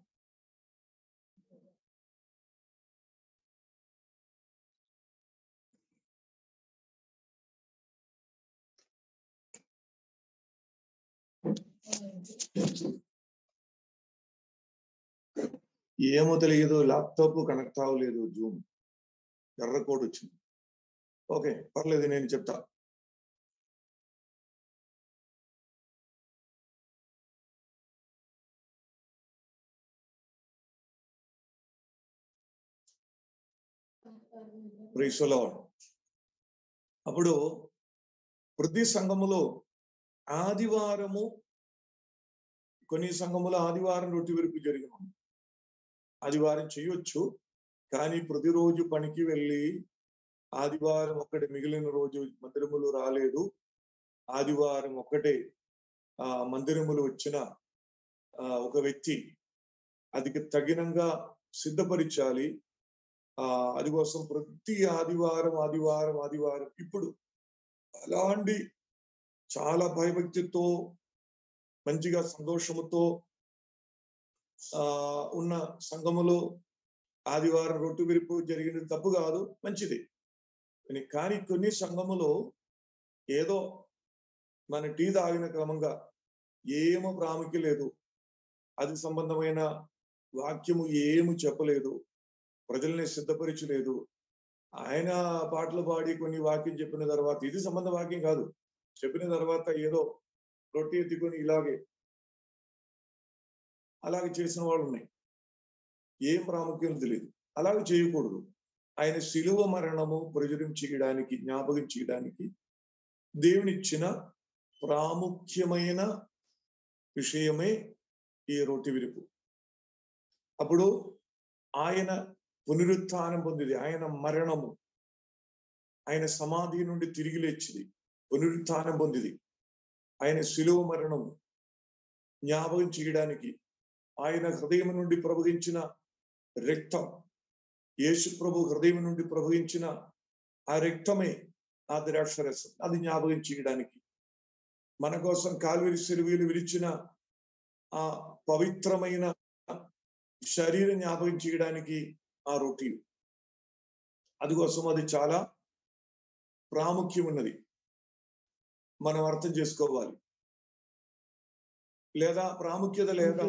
ఏమో తెలియదు ల్యాప్టాప్ కనెక్ట్ అవ్వలేదు జూమ్ ఎర్ర కోడ్ వచ్చింది ఓకే పర్లేదు నేను చెప్తా Praise the Lord. అప్పుడు ప్రతి సంఘములో ఆదివారము కొన్ని సంఘములో ఆదివారం రొట్టి విరుపు జరిగిన ఆదివారం చేయొచ్చు కానీ ప్రతిరోజు పనికి వెళ్ళి ఆదివారం ఒక్కటి మిగిలిన రోజు మందిరములు రాలేదు ఆదివారం ఒక్కటే ఆ మందిరములు వచ్చిన ఆ, ఒక వ్యక్తి అది తగినంగా సిద్ధపరిచాలి ఆ అది కోసం ప్రతి ఆదివారం ఆదివారం ఆదివారం ఇప్పుడు అలాంటి చాలా భయభక్తితో మంచిగా సంతోషముతో ఆ ఉన్న సంఘములో ఆదివారం రొట్టు విరుపు జరిగినది తప్పు కాదు మంచిది కానీ- కానీ కొన్ని సంఘములో ఏదో మన టీ తాగిన క్రమంగా ఏమో ప్రాముఖ్యం లేదు అది సంబంధమైన వాక్యము ఏమి చెప్పలేదు ప్రజల్ని సిద్ధపరచలేదు ఆయన పాటలు పాడి కొన్ని వాక్యం చెప్పిన తర్వాత ఇది సంబంధ వాక్యం కాదు చెప్పిన తర్వాత ఏదో రొట్టె ఎత్తుకొని ఇలాగే అలాగే చేసిన వాళ్ళు ఉన్నాయి ఏం ప్రాముఖ్యం తెలియదు అలాగే చేయకూడదు ఆయన శిలువ మరణము ప్రచురం చేయడానికి జ్ఞాపకం చేయడానికి దేవునిచ్చిన ప్రాముఖ్యమైన విషయమే ఈ రొట్టె విరుపు అప్పుడు ఆయన పునరుత్థానం పొందింది ఆయన మరణము ఆయన సమాధి నుండి తిరిగి లేచింది పునరుత్థానం పొందింది ఆయన శిలువ మరణము జ్ఞాపకం చేయడానికి ఆయన హృదయం నుండి ప్రవహించిన రక్తం యేసు ప్రభు హృదయం నుండి ప్రవహించిన ఆ రక్తమే ఆ ద్రాక్షరసం అది జ్ఞాపకం చేయడానికి మన కోసం కాల్వరి సెలవులు విరిచిన ఆ పవిత్రమైన శరీరం జ్ఞాపకం చేయడానికి ఆ రొట్టి అందుకోసం అది చాలా ప్రాముఖ్యం ఉన్నది మనం అర్థం చేసుకోవాలి లేదా ప్రాముఖ్యత లేదా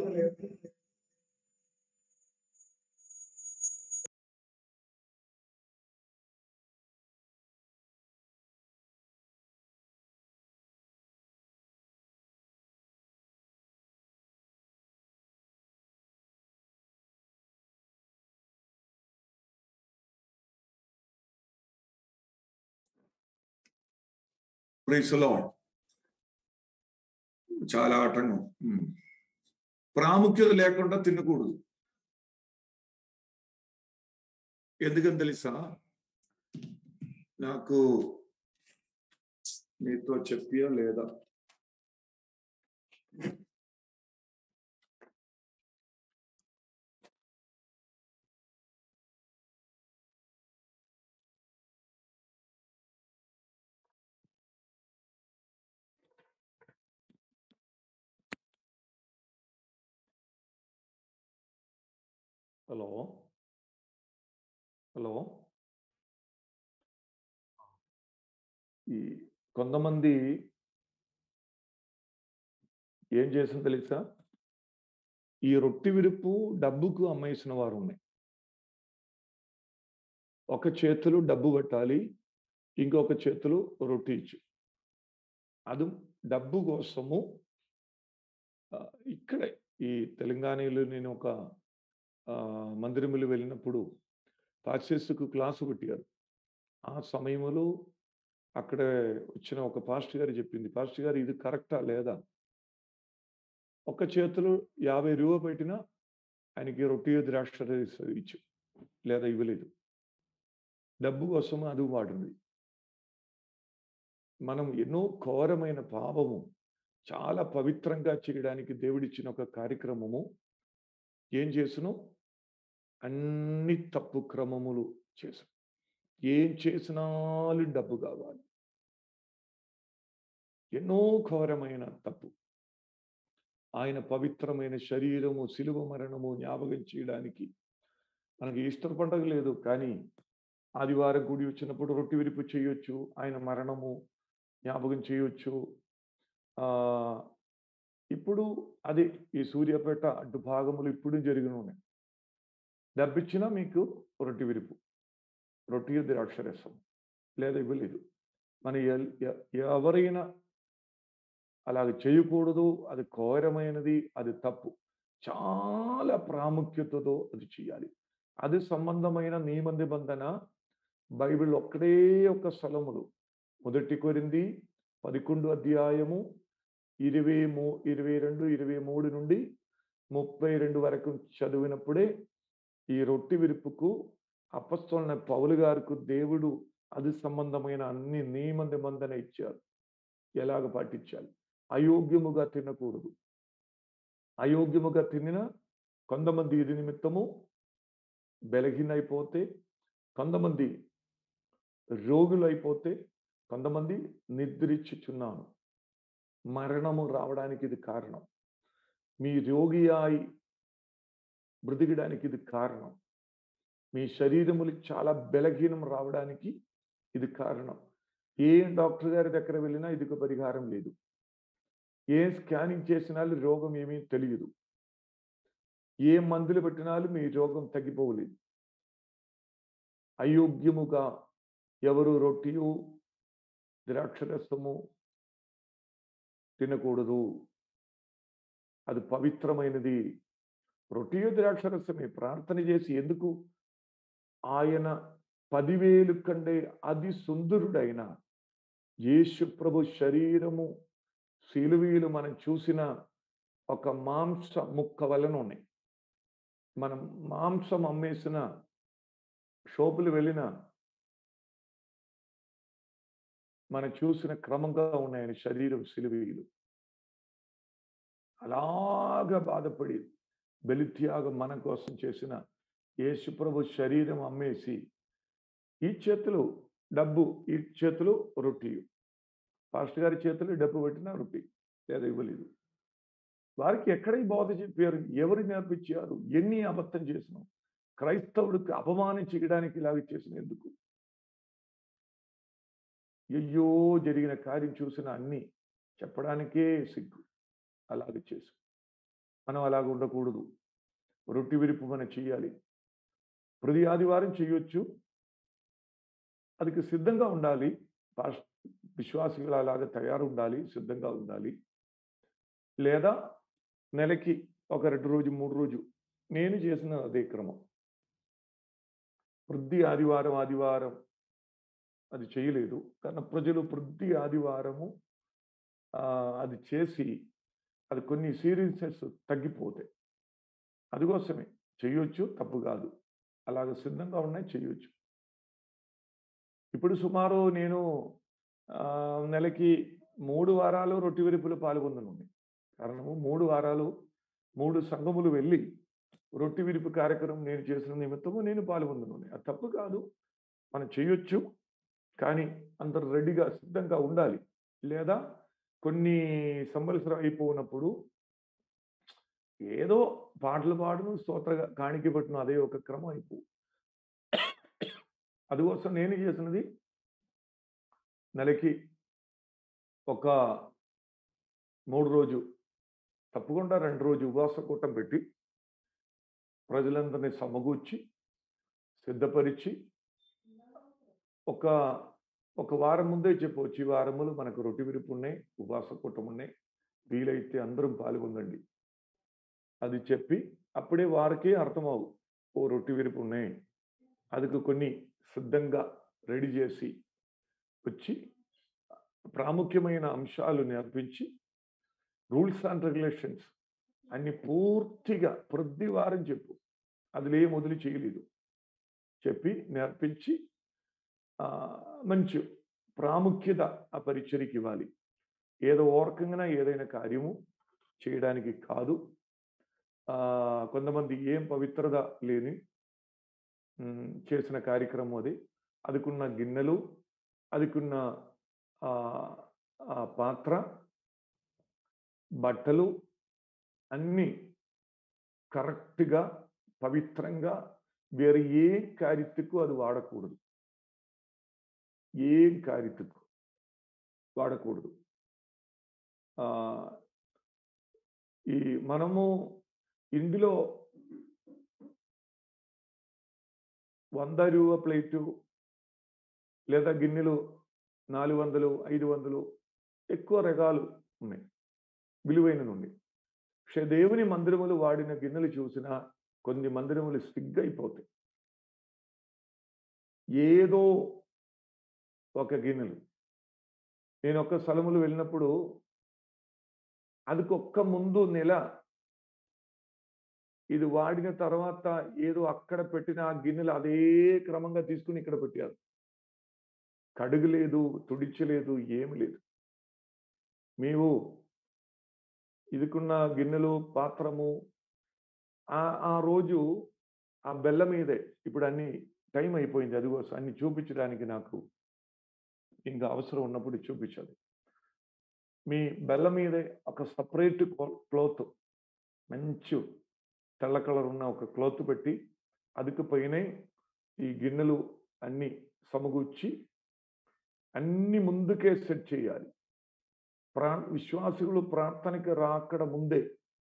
ప్రైస్లో చాలా ఆటంకం ఉమ్. ప్రాముఖ్యత లేకుండా తినకూడదు ఎందుకని తెలుసా నాకు నీతో చెప్పియా లేదా హలో హలో ఈ కొంతమంది ఏం చేసింది తెలుసా ఈ రొట్టి విరుపు డబ్బుకు అమ్మేసిన వారు ఉన్నాయి ఒక చేతులు డబ్బు పెట్టాలి ఇంకొక చేతులు రొట్టి ఇచ్చు అది డబ్బు కోసము ఆ, ఇక్కడే ఈ తెలంగాణలో నేను ఒక ఆ, మందిరములు వెళ్ళినప్పుడు పాశ్చేసుకు క్లాసు పెట్టారు ఆ సమయంలో అక్కడ వచ్చిన ఒక పాస్టర్ గారు చెప్పింది పాస్టర్ గారు ఇది కరెక్టా లేదా ఒక చేతులు యాభై రూప పెట్టినా ఆయనకి రొట్టి ద్రాక్ష ఇచ్చు లేదా ఇవ్వలేదు డబ్బు కోసం అది వాడింది మనం ఎన్నో ఘోరమైన పాపము చాలా పవిత్రంగా చేయడానికి దేవుడిచ్చిన ఒక కార్యక్రమము ఏం చేసును అన్ని తప్పు క్రమములు చేశాం ఏం చేసినాలు డబ్బు కావాలి ఎన్నో ఘోరమైన తప్పు ఆయన పవిత్రమైన శరీరము శిలువ మరణము జ్ఞాపకం చేయడానికి మనకి ఈస్టర్ పండగ లేదు కానీ ఆదివారం కూడి వచ్చినప్పుడు రొట్టి విరుపు చేయొచ్చు ఆయన మరణము జ్ఞాపకం చేయొచ్చు ఆ ఇప్పుడు అది ఈ సూర్యాపేట అడ్డు భాగములు ఇప్పుడు జరిగిన ఉన్నాయి డబ్బిచ్చినా మీకు రొట్టి విరుపు రొట్టి ద్రాక్షరసం లేదా ఇవ్వలేదు మన ఎల్- ఎ- ఎవరైనా అలాగ చేయకూడదు అది ఘోరమైనది అది తప్పు చాలా ప్రాముఖ్యతతో అది చేయాలి అది సంబంధమైన నియమ నిబంధన బైబిల్ ఒక్కడే ఒక్క స్థలములు మొదటి కొరింది పదకొండు అధ్యాయము ఇరవై మూ ఇరవై రెండు ఇరవై మూడు నుండి ముప్పై రెండు వరకు చదివినప్పుడే ఈ రొట్టి విరుపుకు అపస్తులైన పౌలు గారికి దేవుడు అది సంబంధమైన అన్ని నియమ నిబంధన ఇచ్చారు ఎలాగ పాటించాలి అయోగ్యముగా తినకూడదు అయోగ్యముగా తినిన కొంతమంది ఇది నిమిత్తము బెలహీనైపోతే కొంతమంది రోగులైపోతే కొంతమంది నిద్రించుచున్నాను మరణము రావడానికి ఇది కారణం మీ రోగి అయి బ్రతికడానికి ఇది కారణం మీ శరీరములు చాలా బలహీనం రావడానికి ఇది కారణం ఏ డాక్టర్ గారి దగ్గర వెళ్ళినా ఇదికి పరిహారం లేదు ఏ స్కానింగ్ చేసినా రోగం ఏమీ తెలియదు ఏ మందులు పెట్టినాలు మీ రోగం తగ్గిపోలేదు అయోగ్యముగా ఎవరు రొట్టియు ద్రాక్షరసము తినకూడదు అది పవిత్రమైనది రొట్టియు ద్రాక్షరసమే ప్రార్థన చేసి ఎందుకు ఆయన పదివేలు కంటే అతి సుందరుడైన యేసు ప్రభు శరీరము శిలువీలు మనం చూసిన ఒక మాంస ముక్క వలన ఉన్నాయి మనం మాంసం అమ్మేసిన షోపులు వెళ్ళిన మనం చూసిన క్రమంగా ఉన్నాయని శరీరం సిలువీలు అలాగా బాధపడి బలిత్యాగం మన కోసం చేసిన యేసుప్రభు శరీరం అమ్మేసి ఈ చేతులు డబ్బు ఈ చేతులు రొట్టి పాస్టర్ గారి చేతులు డబ్బు పెట్టిన రొట్టి లేదా ఇవ్వలేదు వారికి ఎక్కడ ఈ బోధ చెప్పారు ఎవరు నేర్పించారు ఎన్ని అబద్ధం చేసినాం క్రైస్తవుడికి అపమానం చేయడానికి ఇలాగ చేసిన ఎందుకు అయ్యో జరిగిన కార్యం చూసిన అన్ని చెప్పడానికే సిగ్గు అలాగ చేసు మనం అలాగ ఉండకూడదు రొట్టి విరుపు మనం చేయాలి ప్రతి ఆదివారం చేయొచ్చు అదికి సిద్ధంగా ఉండాలి పాస్- విశ్వాసిகள் అలాగా తయారు ఉండాలి సిద్ధంగా ఉండాలి లేదా నెలకి ఒక రెండు రోజు మూడు రోజు నేను చేసిన అదే క్రమం ప్రతి ఆదివారం ఆదివారం అది చేయలేదు కానీ ప్రజలు ప్రతి ఆదివారము ఆ, అది చేసి అది కొన్ని సీరియస్నెస్ తగ్గిపోతాయి అందుకోసమే చేయొచ్చు తప్పు కాదు అలాగ సిద్ధంగా ఉన్నాయి చేయొచ్చు ఇప్పుడు సుమారు నేను ఆ, నెలకి మూడు వారాలు రొట్టి విరుపులు పాల్గొందనుంది కారణము మూడు వారాలు మూడు సంఘములు వెళ్ళి రొట్టి విరుపు కార్యక్రమం నేను చేసిన నిమిత్తము నేను పాల్గొందనుంది అది తప్పు కాదు మనం చేయొచ్చు కానీ అందరు రెడీగా సిద్ధంగా ఉండాలి లేదా కొన్ని సంవత్సరం అయిపోయినప్పుడు ఏదో పాటలు పాడును స్తోత్ర కాணிకి పట్టిన అదే ఒక క్రమం అయిపో అందుకోసం నేను చేసినది నెలకి ఒక మూడు రోజు తప్పకుండా రెండు రోజు ఉపవాస కూటం పెట్టి ప్రజలందరినీ సమకూర్చి సిద్ధపరిచి ఒక ఒక వారం ముందే చెప్పవచ్చు ఈ వారములు మనకు రొట్టి విరుపు ఉన్నాయి ఉపవాస కూటం ఉన్నాయి వీలైతే అందరం పాల్గొందండి అది చెప్పి అప్పుడే వారికే అర్థమవు ఓ రొట్టి విరుపు ఉన్నాయి అదికి కొన్ని సిద్ధంగా రెడీ చేసి వచ్చి ప్రాముఖ్యమైన అంశాలు నేర్పించి రూల్స్ అండ్ రెగ్యులేషన్స్ అన్ని పూర్తిగా ప్రతి వారం చెప్పు అదిలే మొదలు చేయలేదు చెప్పి నేర్పించి ఆ, మంచి ప్రాముఖ్యత ఆ పరిచయకి ఇవ్వాలి ఏదో ఓరకంగా ఏదైనా కార్యము చేయడానికి కాదు ఆ కొంతమంది ఏం పవిత్రత లేని ఉమ్, చేసిన కార్యక్రమం అది అదికున్న గిన్నెలు అదికున్న ఆ, ఆ పాత్ర బట్టలు అన్నీ కరెక్ట్గా పవిత్రంగా వేరే ఏ కార్యత్తుకు అది వాడకూడదు ఏం కార్యత్తుకు వాడకూడదు ఆ, ఈ మనము ఇందులో వంద రూప ప్లేటు లేదా గిన్నెలు నాలుగు వందలు ఐదు వందలు ఎక్కువ రకాలు ఉన్నాయి విలువైన నుండి പക്ഷെ దేవుని మందిరములు వాడిన గిన్నెలు చూసినా కొన్ని మందిరములు సిగ్గైపోతాయి ఏదో ఒక గిన్నెలు నేను ఒక్క స్థలములు వెళ్ళినప్పుడు అదికి ఒక్క ముందు నెల ఇది వాడిన తర్వాత ఏదో అక్కడ పెట్టిన ఆ గిన్నెలు అదే క్రమంగా తీసుకుని ఇక్కడ పెట్టారు కడుగులేదు తుడిచలేదు ఏమి లేదు మేము ఇదికున్న గిన్నెలు పాత్రము ఆ ఆ రోజు ఆ బెల్ల మీదే ఇప్పుడు అన్ని టైం అయిపోయింది అది కోసం అన్ని చూపించడానికి నాకు ఇంకా అవసరం ఉన్నప్పుడు చూపించాలి మీ బెల్ల మీదే ఒక సపరేట్ క్లోత్ మంచి తెల్ల కలర్ ఉన్న ఒక క్లోత్ పెట్టి అదుకు పైనే ఈ గిన్నెలు అన్ని సమకూర్చి అన్ని ముందుకే సెట్ చేయాలి ప్రా విశ్వాసులు ప్రార్థనకి రాకడ ముందే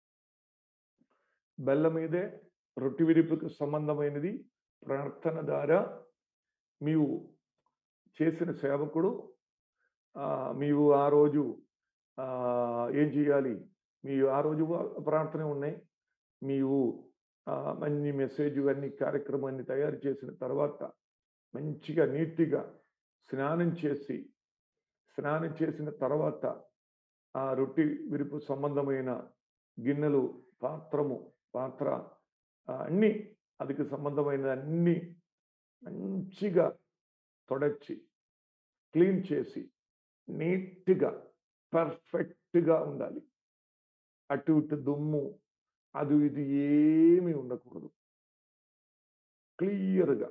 బెల్ల మీదే రొట్టి విరిపుకు సంబంధమైనది ప్రార్థన ద్వారా నీవు చేసిన సేవకుడు ఆ, నీవు ఆ రోజు ఆ, ఏం చేయాలి మీ ఆ రోజు ప్రార్థన ఉన్నాయి నీవు ఆ, అన్ని మెసేజ్ అన్ని కార్యక్రమాన్ని తయారు చేసిన తర్వాత మంచిగా నీట్గా స్నానం చేసి స్నానం చేసిన తర్వాత ఆ రొట్టి విరుపు సంబంధమైన గిన్నెలు పాత్రము పాత్ర ఆ, అన్ని అదికి సంబంధమైన అన్ని మంచిగా తొడచి క్లీన్ చేసి నీట్గా పర్ఫెక్ట్గా ఉండాలి అటు ఇటు దుమ్ము అది ఇది ఏమీ ఉండకూడదు క్లియర్గా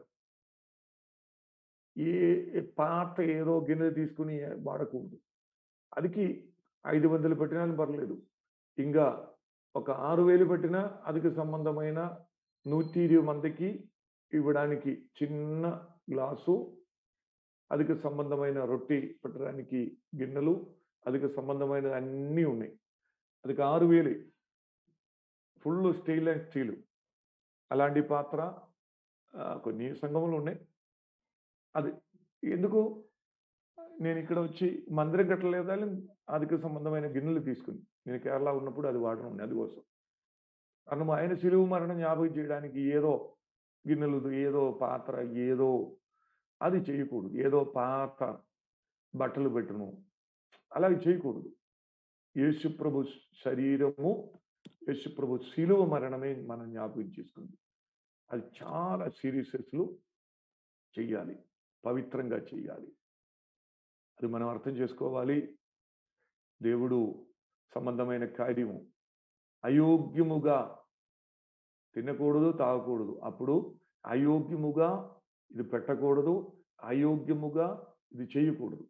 ఏ ఏ పాత ఏదో గిన్నె తీసుకుని వాడకూడదు అదికి ఐదు వందలు పెట్టినా పర్లేదు ఇంకా ఒక ఆరు వేలు పెట్టినా అదికి సంబంధమైన నూటి ఇరవై మందికి ఇవ్వడానికి చిన్న గ్లాసు అదికి సంబంధమైన రొట్టి పెట్టడానికి గిన్నెలు అదికి సంబంధమైన అన్నీ ఉన్నాయి అదికి ఆరు వేలు ఫుల్ స్టీల్ అండ్ స్టీల్ అలాంటి పాత్ర ఆ, కొన్ని సంఘములు ఉన్నాయి అది ఎందుకు నేను ఇక్కడ వచ్చి మందిరం కట్టలేదా అదికి సంబంధమైన గిన్నెలు తీసుకుని నేను కేరళ ఉన్నప్పుడు అది వాడడం ఉంది అది కోసం കാരണം ఆయన సిలువు మరణం జ్ఞాపకం చేయడానికి ఏదో గిన్నెలు ఏదో పాత్ర ఏదో అది చేయకూడదు ఏదో పాత బట్టలు పెట్టును అలాగే చేయకూడదు యేసుప్రభు శరీరము యేసుప్రభు శిలువ మరణమే మనం జ్ఞాపకం చేసుకుంది అది చాలా సీరియస్లు చెయ్యాలి పవిత్రంగా చెయ్యాలి అది మనం అర్థం చేసుకోవాలి దేవుడు సంబంధమైన కార్యము అయోగ్యముగా తినకూడదు తాగకూడదు అప్పుడు అయోగ్యముగా ఇది పెట్టకూడదు అయోగ్యముగా ఇది చేయకూడదు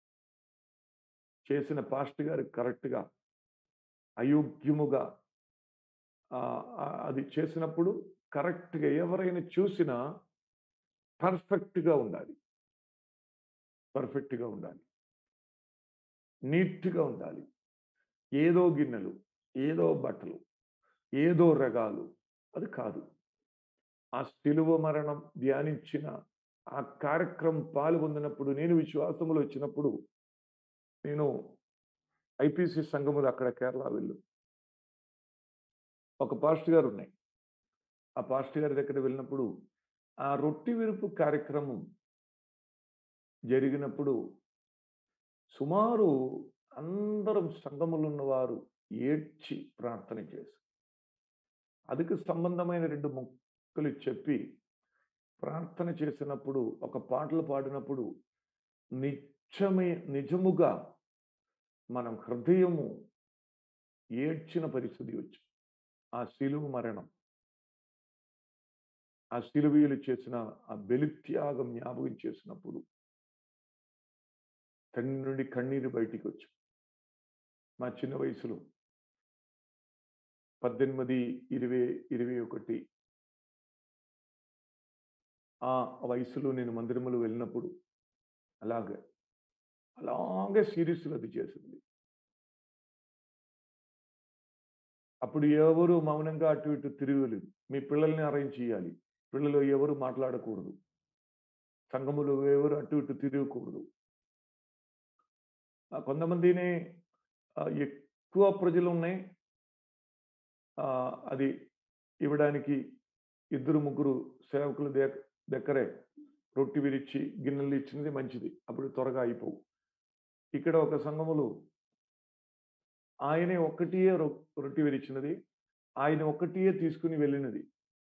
చేసిన పాస్టర్ గారు కరెక్ట్గా అయోగ్యముగా ఆ, ఆ, అది చేసినప్పుడు కరెక్ట్గా ఎవరైనా చూసినా పర్ఫెక్ట్గా ఉండాలి పర్ఫెక్ట్గా ఉండాలి నీట్గా ఉండాలి ఏదో గిన్నెలు ఏదో బట్టలు ఏదో రకాలు అది కాదు ఆ సిలువ మరణం ధ్యానించిన ఆ కార్యక్రమం పాల్గొందినప్పుడు నేను విశ్వాసములు వచ్చినప్పుడు నేను ఐపీసీ సంఘములు అక్కడ కేరళ వెళ్ళు ఒక పాస్టర్ గారు ఉన్నాయి ఆ పాస్టర్ గారి దగ్గర వెళ్ళినప్పుడు ఆ రొట్టి విరుపు కార్యక్రమం జరిగినప్పుడు సుమారు అందరం సంఘములు ఉన్నవారు ఏడ్చి ప్రార్థన చేశారు అదికి సంబంధమైన రెండు ముక్కలు చెప్పి ప్రార్థన చేసినప్పుడు ఒక పాటలు పాడినప్పుడు నిజమే నిజముగా మనం హృదయము ఏడ్చిన పరిస్థితి వచ్చి ఆ శిలువు మరణం ఆ శిలువీయులు చేసిన ఆ బలిత్యాగం జ్ఞాపకం చేసినప్పుడు తండ్రి నుండి కన్నీరు బయటికి వచ్చి మా చిన్న వయసులో పద్దెనిమిది ఇరవై ఇరవై ఒకటి ఆ వయసులో నేను మందిరములు వెళ్ళినప్పుడు అలాగే అలాగే సీరియస్గా అది చేసింది అప్పుడు ఎవరు మౌనంగా అటు ఇటు తిరగలేదు మీ పిల్లల్ని అరేంజ్ చేయాలి పిల్లలు ఎవరు మాట్లాడకూడదు సంఘములు ఎవరు అటు ఇటు తిరగకూడదు ఆ, కొంతమందిని ఆ, ఎక్కువ ప్రజలు ఉన్నాయి ఆ, అది ఇవ్వడానికి ఇద్దరు ముగ్గురు సేవకులు దగ్గ దగ్గరే రొట్టి విరిచి గిన్నెలు ఇచ్చినది మంచిది అప్పుడు త్వరగా అయిపోవు ఇక్కడ ఒక సంఘములు ఆయనే ఒక్కటియే రొ- రొట్టి విరిచినది ఆయన ఒక్కటియే తీసుకుని వెళ్ళినది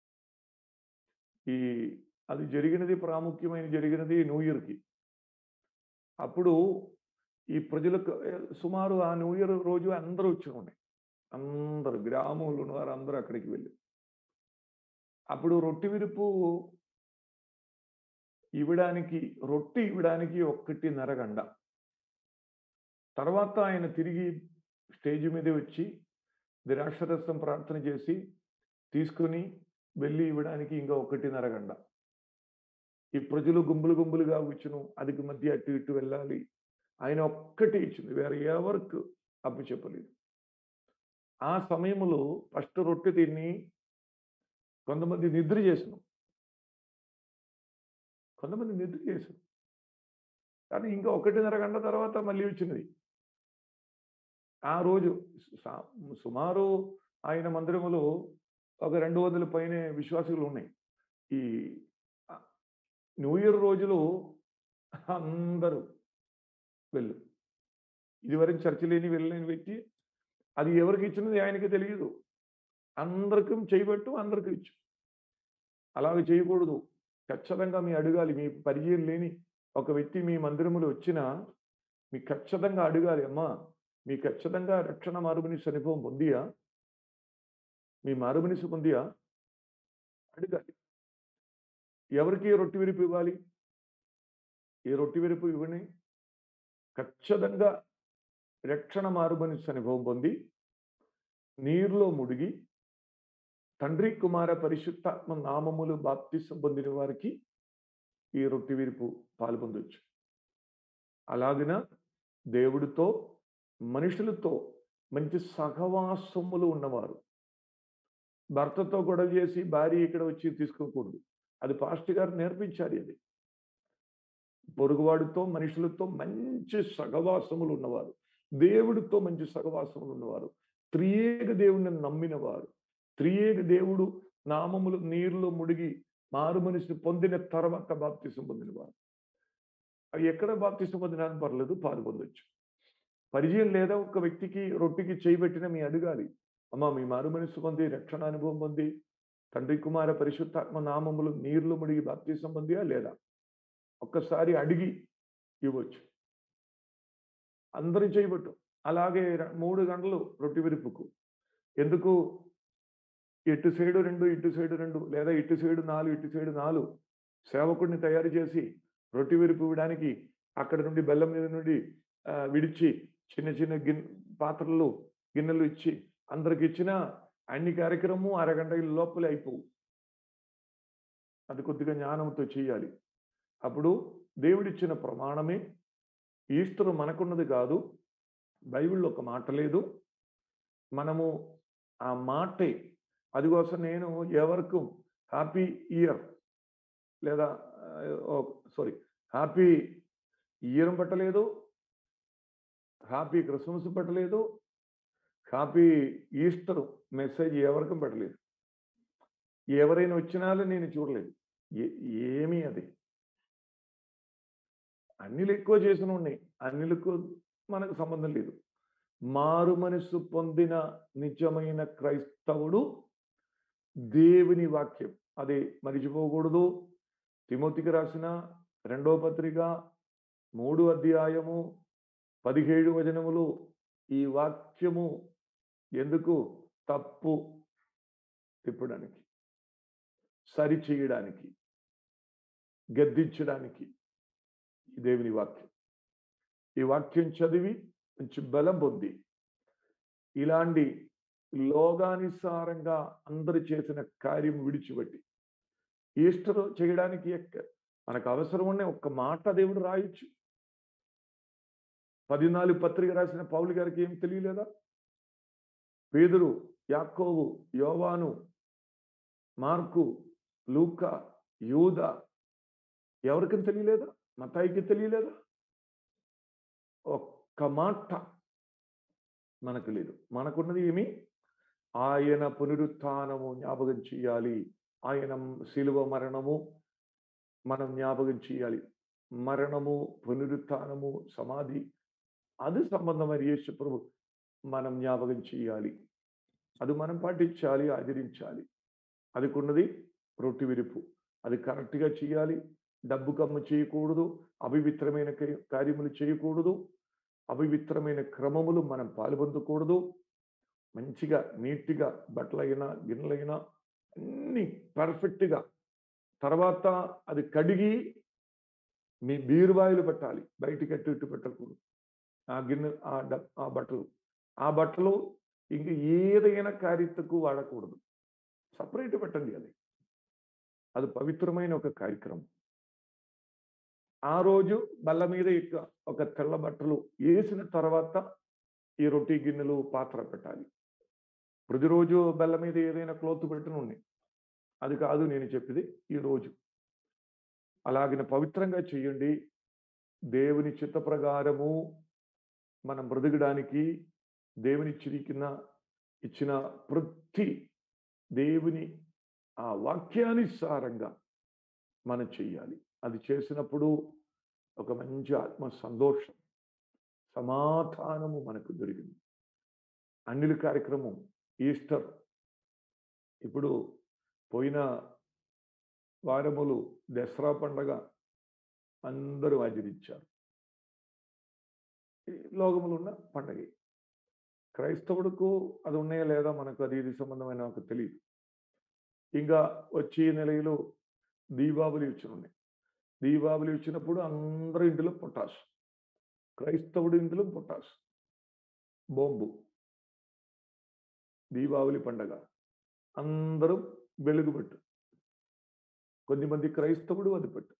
ఈ అది జరిగినది ప్రాముఖ్యమైన జరిగినది న్యూ ఇయర్కి అప్పుడు ఈ ప్రజలకు ఏ, సుమారు ఆ న్యూ ఇయర్ రోజు అందరూ వచ్చి ఉన్నాయి అందరు గ్రామంలో ఉన్నవారు అందరూ అక్కడికి వెళ్ళి అప్పుడు రొట్టి విరుపు ఇవ్వడానికి రొట్టి ఇవ్వడానికి ఒక్కటిన్నర గంట తర్వాత ఆయన తిరిగి స్టేజ్ మీద వచ్చి ద్రాక్షరసం ప్రార్థన చేసి తీసుకుని వెళ్ళి ఇవ్వడానికి ఇంకా ఒకటిన్నర గంట ఈ ప్రజలు గుంపులు గుంపులుగా కూర్చును అదికి మధ్య అటు ఇటు వెళ్ళాలి ఆయన ఒక్కటి ఇచ్చింది వేరే ఎవరికి అప్పు చెప్పలేదు ఆ సమయంలో ఫస్ట్ రొట్టె తిని కొంతమంది నిద్ర చేసిన కొంతమంది నిద్ర చేశారు కానీ ఇంకా ఒకటిన్నర గంట తర్వాత మళ్ళీ వచ్చినది ఆ రోజు సా- సుమారు ఆయన మందిరములో ఒక రెండు వందల పైన విశ్వాసులు ఉన్నాయి ఈ ఆ, న్యూ ఇయర్ రోజులు అందరూ వెళ్ళు ఇదివరకు చర్చ లేని వెళ్ళలేని వ్యక్తి అది ఎవరికి ఇచ్చినది ఆయనకి తెలియదు అందరికీ చేయబట్టు అందరికీ ఇచ్చు అలాగే చేయకూడదు ఖచ్చితంగా మీ అడగాలి మీ పరిచయం లేని ఒక వ్యక్తి మీ మందిరములో వచ్చినా మీ ఖచ్చితంగా అడగాలి అమ్మా మీ ఖచ్చితంగా రక్షణ మారుమనిషి అనుభవం పొందియా మీ మారుమనిషి పొందియా అడగాలి ఎవరికి ఏ రొట్టి విరుపు ఇవ్వాలి ఏ రొట్టి విరుపు ఇవ్వని ఖచ్చితంగా రక్షణ మారుమనిషి అనుభవం పొంది నీరులో ముడిగి తండ్రి కుమార పరిశుద్ధాత్మ నామములు బాప్తిసం పొందిన వారికి ఈ రొట్టి విరుపు పాల్పొందొచ్చు అలాగిన దేవుడితో మనుషులతో మంచి సహవాసములు ఉన్నవారు భర్తతో గొడవ చేసి భార్య ఇక్కడ వచ్చి తీసుకోకూడదు అది పాస్టర్ గారు నేర్పించాలి అది పొరుగువాడితో మనుషులతో మంచి సహవాసములు ఉన్నవారు దేవుడితో మంచి సహవాసములు ఉన్నవారు త్రియేక దేవుడిని నమ్మిన వారు త్రియేక దేవుడు నామములు నీరులో ముడిగి మారు మనిషిని పొందిన తర్వాత బాప్తిసం పొందిన వారు అవి ఎక్కడ బాప్తిసం పొందినా పర్లేదు పాలు పొందొచ్చు పరిచయం లేదా ఒక వ్యక్తికి రొట్టికి చేయబెట్టిన మీ అడగాలి అమ్మా మీ మారు మనసు పొంది రక్షణ అనుభవం పొంది తండ్రి కుమార పరిశుద్ధాత్మ నామములు నీరులో ముడిగి బాప్తిసం పొందియా లేదా ఒక్కసారి అడిగి ఇవ్వచ్చు అందరూ చేయబట్టు అలాగే ర- మూడు గంటలు రొట్టి విరుపుకు ఎందుకు ఇటు సైడు రెండు ఇటు సైడు రెండు లేదా ఇటు సైడు నాలుగు ఇటు సైడు నాలుగు సేవకుడిని తయారు చేసి రొట్టి విరుపు ఇవ్వడానికి అక్కడ నుండి బెల్లం మీద నుండి ఆ, విడిచి చిన్న చిన్న గిన్ పాత్రలు గిన్నెలు ఇచ్చి అందరికి ఇచ్చిన అన్ని కార్యక్రమం అరగంట లోపలే అయిపోవు అది కొద్దిగా జ్ఞానంతో చేయాలి అప్పుడు దేవుడిచ్చిన ప్రమాణమే ఈస్టర్ మనకున్నది కాదు బైబిల్లో ఒక మాట లేదు మనము ఆ మాటే అది కోసం నేను ఎవరికి హ్యాపీ ఇయర్ లేదా సారీ హ్యాపీ ఇయర్ పట్టలేదు హ్యాపీ క్రిస్మస్ పెట్టలేదు హ్యాపీ ఈస్టర్ మెసేజ్ ఎవరికి పెట్టలేదు ఎవరైనా వచ్చినాలో నేను చూడలేదు ఏ- ఏమీ అది అన్నిలు ఎక్కువ చేసిన ఉన్నాయి అన్నిలకు మనకు సంబంధం లేదు మారు మనసు పొందిన నిజమైన క్రైస్తవుడు దేవుని వాక్యం అది మరిచిపోకూడదు తిమోతికి రాసిన రెండో పత్రిక మూడు అధ్యాయము పదిహేడు వచనములు ఈ వాక్యము ఎందుకు తప్పు తిప్పడానికి సరి చేయడానికి గద్దించడానికి ఈ దేవుని వాక్యం ఈ వాక్యం చదివి మంచి బలం పొంది ఇలాంటి లోగానుసారంగా అందరు చేసిన కార్యం విడిచిపెట్టి ఈస్టర్ చేయడానికి ఎక్క- మనకు అవసరం ఉన్న ఒక్క మాట దేవుడు రాయొచ్చు పదినాలుగు పత్రిక రాసిన పౌలు గారికి ఏం తెలియలేదా పేదరు యాకోబు యోవాను మార్కు లూకా యూద ఎవరికి తెలియలేదా మతాయికి తెలియలేదా ఒక్క మాట మనకు లేదు మనకున్నది ఏమి ఆయన పునరుత్థానము జ్ఞాపకం చేయాలి ఆయన శిలువ మరణము మనం జ్ఞాపకం చేయాలి మరణము పునరుత్థానము సమాధి అది సంబంధమైన యేసు ప్రభు మనం జ్ఞాపకం చేయాలి అది మనం పాటించాలి ఆచరించాలి అదికున్నది రొట్టి విరుపు అది కరెక్ట్గా చేయాలి డబ్బు కమ్ము చేయకూడదు అపవిత్రమైన క- కార్యములు చేయకూడదు అపవిత్రమైన క్రమములు మనం పాల్పొందకూడదు మంచిగా నీట్గా బట్టలైనా గిన్నెలైనా అన్ని పర్ఫెక్ట్గా తర్వాత అది కడిగి మీ బీరువాయిలు పెట్టాలి బయటికి అట్టు ఇట్టు పెట్టకూడదు ఆ గిన్నె ఆ డ- ఆ బట్టలు ఆ బట్టలు ఇంక ఏదైనా కార్యతకు వాడకూడదు సపరేట్ పెట్టండి అది అది పవిత్రమైన ఒక కార్యక్రమం ఆ రోజు బల్ల మీద ఇక ఒక తెల్ల బట్టలు వేసిన తర్వాత ఈ రొట్టి గిన్నెలు పాత్ర పెట్టాలి ప్రతిరోజు బల్ల మీద ఏదైనా క్లోత్ పెట్టిన ఉన్నాయి అది కాదు నేను చెప్పేది ఈ రోజు అలాగిన పవిత్రంగా చేయండి దేవుని చిత్త ప్రకారము మనం బ్రతకడానికి దేవుని చిరికిన ఇచ్చిన ప్రతి దేవుని ఆ వాక్యానుసారంగా మనం చెయ్యాలి అది చేసినప్పుడు ఒక మంచి ఆత్మ సంతోషం సమాధానము మనకు దొరికింది అన్నిల కార్యక్రమం ఈస్టర్ ఇప్పుడు పోయిన వారములు దసరా పండగ అందరూ ఆచరించారు ఈ లోకములు ఉన్న పండగ క్రైస్తవుడికు అది ఉన్నాయా లేదా మనకు అది ఇది సంబంధమైన నాకు తెలియదు ఇంకా వచ్చే నెలలో దీపావళి వచ్చినాయి దీపావళి వచ్చినప్పుడు అందరి ఇంటిలో పొటాస్ క్రైస్తవుడి ఇంటిలో పొటాస్ బొంబు దీపావళి పండగ అందరూ వెలుగుపెట్టు కొద్దిమంది క్రైస్తవుడు అది పెట్టు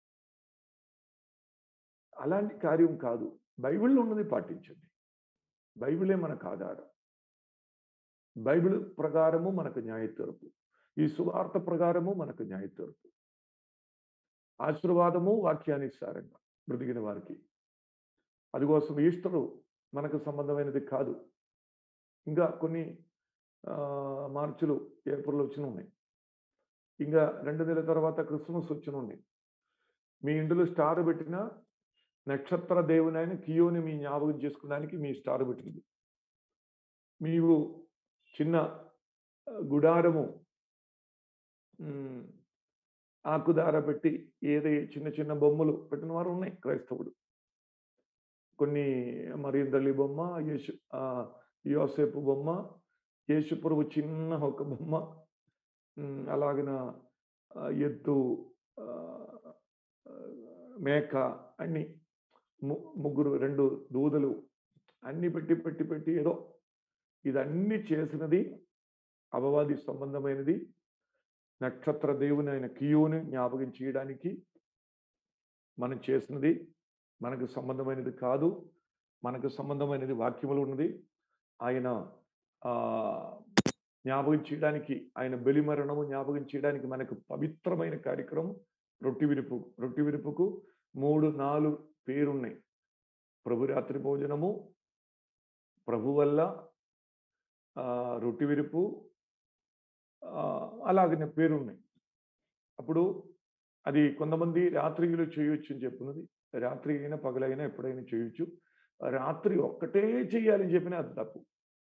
అలాంటి కార్యం కాదు బైబిల్లో ఉన్నది పాటించండి బైబిలే మనకు ఆధారం బైబిల్ ప్రకారము మనకు న్యాయ తీర్పు ఈ సువార్త ప్రకారము మనకు న్యాయ తీర్పు ఆశీర్వాదము వాక్యానుసారంగా బ్రతికిన వారికి అందుకోసం ఈస్టరు మనకు సంబంధమైనది కాదు ఇంకా కొన్ని ఆ, మార్చులు ఏప్రిల్ వచ్చిన ఉన్నాయి ఇంకా రెండు నెలల తర్వాత క్రిస్మస్ వచ్చిన ఉన్నాయి మీ ఇంటిలో స్టార్ పెట్టిన నక్షత్ర దేవునైన కియోని మీ జ్ఞాపకం చేసుకోవడానికి మీ స్టార్ పెట్టింది మీరు చిన్న ఆ, గుడారము ఉమ్, ఆకుదార పెట్టి ఏదే చిన్న చిన్న బొమ్మలు పెట్టిన వారు ఉన్నాయి క్రైస్తవుడు కొన్ని మరియందల్లి బొమ్మ యేసు ఆ, యోసేపు బొమ్మ యేసు ప్రభు చిన్న ఒక బొమ్మ ఉమ్, అలాగిన ఆ, ఎద్దు ఆ, ఆ, మేక అన్ని ము- ముగ్గురు రెండు దూదలు అన్ని పెట్టి పెట్టి పెట్టి ఏదో ఇదన్నీ చేసినది అపవాది సంబంధమైనది నక్షత్ర దేవుని ఆయన కియోని జ్ఞాపకం చేయడానికి మనం చేసినది మనకు సంబంధమైనది కాదు మనకు సంబంధమైనది వాక్యములు ఉన్నది ఆయన ఆ జ్ఞాపకం చేయడానికి ఆయన బలి మరణము జ్ఞాపకం చేయడానికి మనకు పవిత్రమైన కార్యక్రమం రొట్టి విరుపు రొట్టి విరుపుకు మూడు నాలుగు పేరున్నాయి ప్రభు రాత్రి భోజనము ప్రభు వల్ల ఆ, రొట్టి విరుపు ఆ, అలాగనే పేరున్నాయి అప్పుడు అది కొంతమంది రాత్రిలో చేయొచ్చు అని చెప్పున్నది రాత్రి అయినా పగలైనా ఎప్పుడైనా చేయొచ్చు రాత్రి ఒక్కటే చేయాలని చెప్పిన అది తప్పు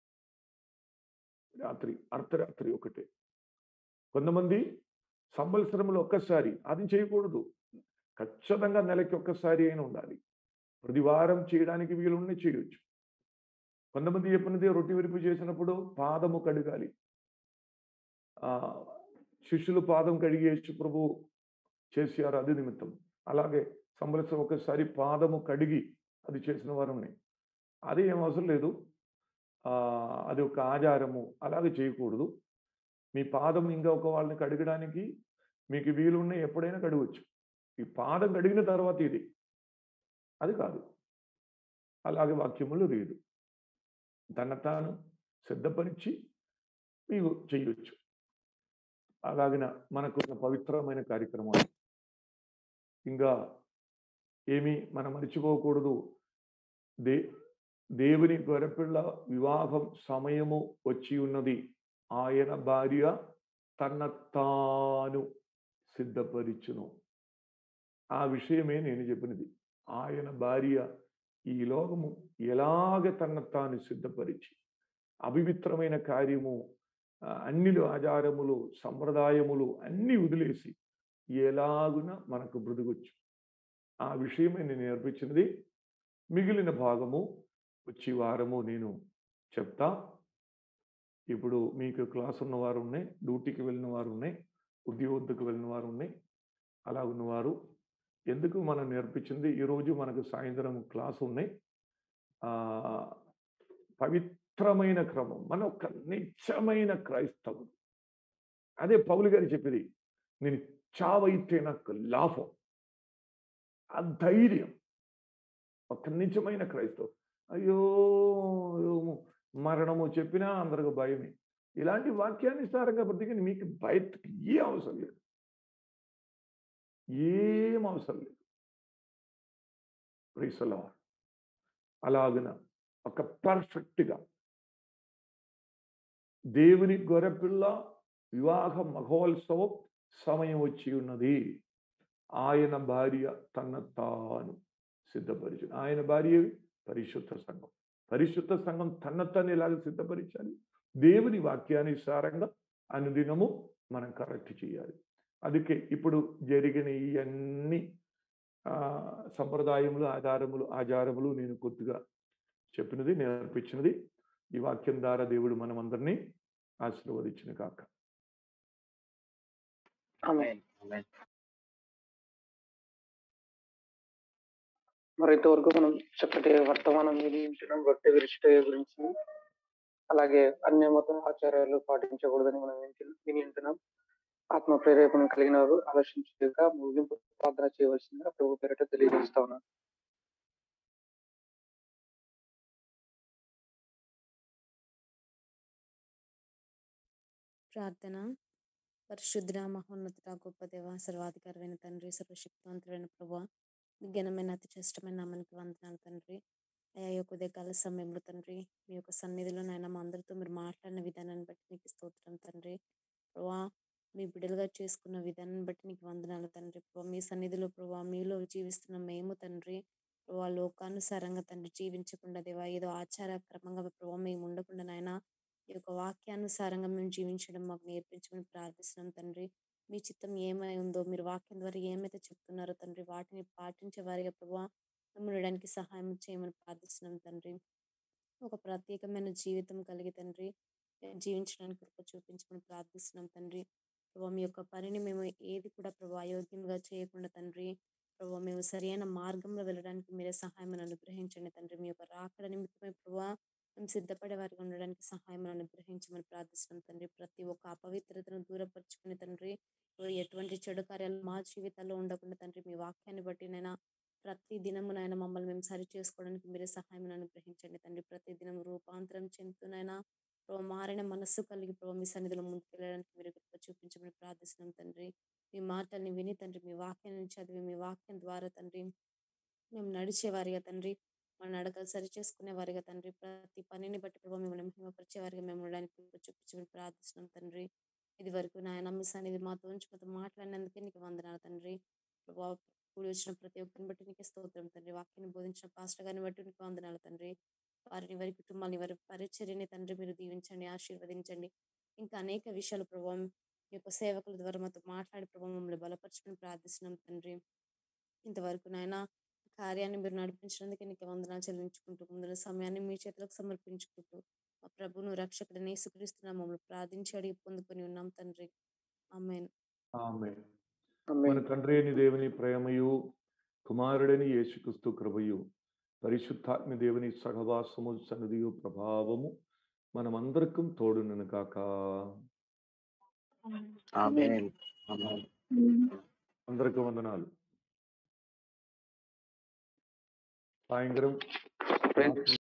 రాత్రి అర్ధరాత్రి ఒకటే కొంతమంది సంవత్సరంలో ఒక్కసారి అది చేయకూడదు ఖచ్చితంగా నెలకి ఒక్కసారి అయినా ఉండాలి ప్రతి వారం చేయడానికి వీలున్న చేయొచ్చు కొంతమంది చెప్పినది రొట్టి విరుపు చేసినప్పుడు పాదము కడగాలి ఆ శిష్యులు పాదం కడిగి యేసు ప్రభు చేశారు అది నిమిత్తం అలాగే సంవత్సరం ఒకసారి పాదము కడిగి అది చేసిన వారు ఉన్నాయి అది ఏం అవసరం లేదు ఆ, అది ఒక ఆచారము అలాగే చేయకూడదు మీ పాదం ఇంకా ఒక వాళ్ళని కడగడానికి మీకు వీలున్న ఎప్పుడైనా కడగవచ్చు ఈ పాదం కడిగిన తర్వాత ఇది అది కాదు అలాగే వాక్యములు లేదు తన తాను సిద్ధపరిచి మీకు చేయొచ్చు అలాగిన మనకు ఉన్న పవిత్రమైన కార్యక్రమాలు ఇంకా ఏమి మనం మర్చిపోకూడదు దే దేవుని గొర్రెపిల్ల వివాహం సమయము వచ్చి ఉన్నది ఆయన భార్య తన తాను సిద్ధపరిచును ఆ విషయమే నేను చెప్పినది ఆయన భార్య ఈ లోకము ఎలాగ తన తాను సిద్ధపరిచి అపవిత్రమైన కార్యము ఆ, అన్నిలు ఆచారములు సంప్రదాయములు అన్ని వదిలేసి ఎలాగున మనకు బ్రతుకొచ్చు ఆ విషయమే నేను నేర్పించినది మిగిలిన భాగము వచ్చి వారము నేను చెప్తా ఇప్పుడు మీకు క్లాస్ ఉన్న వారు ఉన్నాయి డ్యూటీకి వెళ్ళిన వారు ఉన్నాయి ఉద్యోగకు వెళ్ళిన వారు ఉన్నాయి అలా ఉన్నవారు ఎందుకు మనం నేర్పించింది ఈరోజు మనకు సాయంత్రం క్లాస్ ఉన్నాయి ఆ పవిత్రమైన క్రమం మన ఒక నిజమైన క్రైస్తవుడు అదే పౌలు గారు చెప్పేది నేను చావైతే నాకు లాభం ఆ ధైర్యం ఒక నిజమైన క్రైస్తవం అయ్యో మరణము చెప్పినా అందరికి భయమే ఇలాంటి వాక్యానుసారంగా బ్రతికి మీకు బయటకి ఏ అవసరం లేదు ఏం అవసరం లేదు ప్రైసలా అలాగన ఒక పర్ఫెక్ట్గా దేవుని గొర్రెపిల్ల వివాహ మహోత్సవం సమయం వచ్చి ఉన్నది ఆయన భార్య తన తాను సిద్ధపరిచు ఆయన భార్య పరిశుద్ధ సంఘం పరిశుద్ధ సంఘం తన తను ఎలాగ సిద్ధపరిచాలి దేవుని వాక్యానుసారంగా అనుదినము మనం కరెక్ట్ చేయాలి అందుకే ఇప్పుడు జరిగిన ఇవన్నీ ఆ, సంప్రదాయములు ఆధారములు ఆచారములు నేను కొద్దిగా చెప్పినది నేర్పించినది ఈ వాక్యం ద్వారా దేవుడు మనం అందరినీ ఆశీర్వదించిన కాక ఆమేన్. మరి ఇంతవరకు మనం చక్కటి వర్తమానం వినియోగించడం రొట్టె విరుచుట గురించి అలాగే అన్య మత ఆచారాలు పాటించకూడదని మనం విని- విని ఉంటున్నాం ఆత్మ ప్రేరేపణ కలిగిన వారు ఆలోచించక ముగింపు ప్రార్థన చేయవలసిందిగా ప్రభు పేరిట తెలియజేస్తా ఉన్నాను ప్రార్థన పరిశుద్ధ మహోన్నత గొప్ప దేవ సర్వాధికారమైన తండ్రి సర్వశక్తివంతుడైన ప్రభా ఘనమైన అతి శ్రేష్టమైన నామానికి వందనాలు తండ్రి అయ్యా ఈ యొక్క ఉదయకాల సమయంలో తండ్రి మీ యొక్క సన్నిధిలో నాయన మా అందరితో మీరు మాట్లాడిన విధానాన్ని బట్టి నీకు స్తోత్రం తండ్రి ప్రభా మీ బిడ్డలుగా చేసుకున్న విధానాన్ని బట్టి నీకు వందనాలు తండ్రి ప్రభా మీ సన్నిధిలో ప్రభా మీలో జీవిస్తున్న మేము తండ్రి ప్రభా లోకానుసారంగా తండ్రి జీవించకుండా దేవా ఏదో ఆచార క్రమంగా ప్రభా మేము ఉండకుండా నాయన ఈ యొక్క వాక్యానుసారంగా మేము జీవించడం మాకు నేర్పించమని ప్రార్థిస్తున్నాం తండ్రి మీ చిత్తం ఏమై ఉందో మీరు వాక్యం ద్వారా ఏమైతే చెప్తున్నారో తండ్రి వాటిని పాటించే వారిగా ప్రభావ ఉండడానికి సహాయం చేయమని ప్రార్థిస్తున్నాం తండ్రి ఒక ప్రత్యేకమైన జీవితం కలిగి తండ్రి జీవించడానికి కృప చూపించమని ప్రార్థిస్తున్నాం తండ్రి ప్రభావ మీ యొక్క పనిని మేము ఏది కూడా ప్రభావ అయోగ్యంగా చేయకుండా తండ్రి ప్రభావ మేము సరైన మార్గంలో వెళ్ళడానికి మీరే సహాయం అనుగ్రహించండి తండ్రి మీ యొక్క రాకడ నిమిత్తమై ప్రభావ మేము సిద్ధపడే వారికి ఉండడానికి సహాయం అనుగ్రహించమని ప్రార్థిస్తున్నాం తండ్రి ప్రతి ఒక్క అపవిత్రతను దూరపరుచుకుని తండ్రి ఎటువంటి చెడు కార్యాలు మా జీవితాల్లో ఉండకుండా తండ్రి మీ వాక్యాన్ని బట్టి నైనా ప్రతి దినము నాయన మమ్మల్ని మేము సరి చేసుకోవడానికి మీరే సహాయం అనుగ్రహించండి తండ్రి ప్రతి దినం రూపాంతరం చెందుతునైనా ప్రభు మారిన మనస్సు కలిగి ప్రభు మీ సన్నిధిలో ముందుకు వెళ్ళడానికి మీరు కృప చూపించమని ప్రార్థిస్తున్నాం తండ్రి మీ మాటల్ని విని తండ్రి మీ వాక్యాన్ని చదివి మీ వాక్యం ద్వారా తండ్రి మేము నడిచే వారిగా తండ్రి మన నడకలు సరి చేసుకునే వారిగా తండ్రి ప్రతి పనిని బట్టి ప్రభావ మిమ్మల్ని మహిమపరిచే వారిగా మేము ఉండడానికి కృప చూపించమని ప్రార్థిస్తున్నాం తండ్రి ఇది వరకు నాయన మీ సన్నిధి మాతో ఉంచి మాతో మాట్లాడినందుకే నీకు వందనాలు తండ్రి ప్రభావ కూడి వచ్చిన ప్రతి ఒక్కరిని బట్టి నీకు స్తోత్రం తండ్రి వాక్యాన్ని బోధించిన పాస్టర్ గారిని బట్టి నీకు వందనాలు తండ్రి వారిని వారి కుటుంబాన్ని వారి పరిచర్యని తండ్రి మీరు దీవించండి ఆశీర్వదించండి ఇంకా అనేక విషయాలు ప్రభావం మీ యొక్క సేవకుల ద్వారా మాతో మాట్లాడి ప్రభావం మమ్మల్ని బలపరచుకుని ప్రార్థిస్తున్నాం తండ్రి ఇంతవరకు నాయన కార్యాన్ని మీరు నడిపించినందుకే నీకు వందనాలు చెల్లించుకుంటూ ముందుల సమయాన్ని మీ చేతులకు సమర్పించుకుంటూ మా ప్రభును రక్షకుడిని యేసుక్రీస్తున్న మమ్మల్ని ప్రార్థించి అడిగి పొందుకొని ఉన్నాం తండ్రి ఆమెన్ ఆమె ఆమె మన తండ్రి అయిన దేవుని ప్రేమయు కుమారుడని యేసుక్రీస్తు కృపయు పరిశుద్ధాత్మ దేవుని సహవాసము సన్నిధియు ప్రభావము మనమందరికం తోడునను కాక ఆమేన్ ఆమేన్ అందరికీ వందనాలు సాయంత్రం Friends,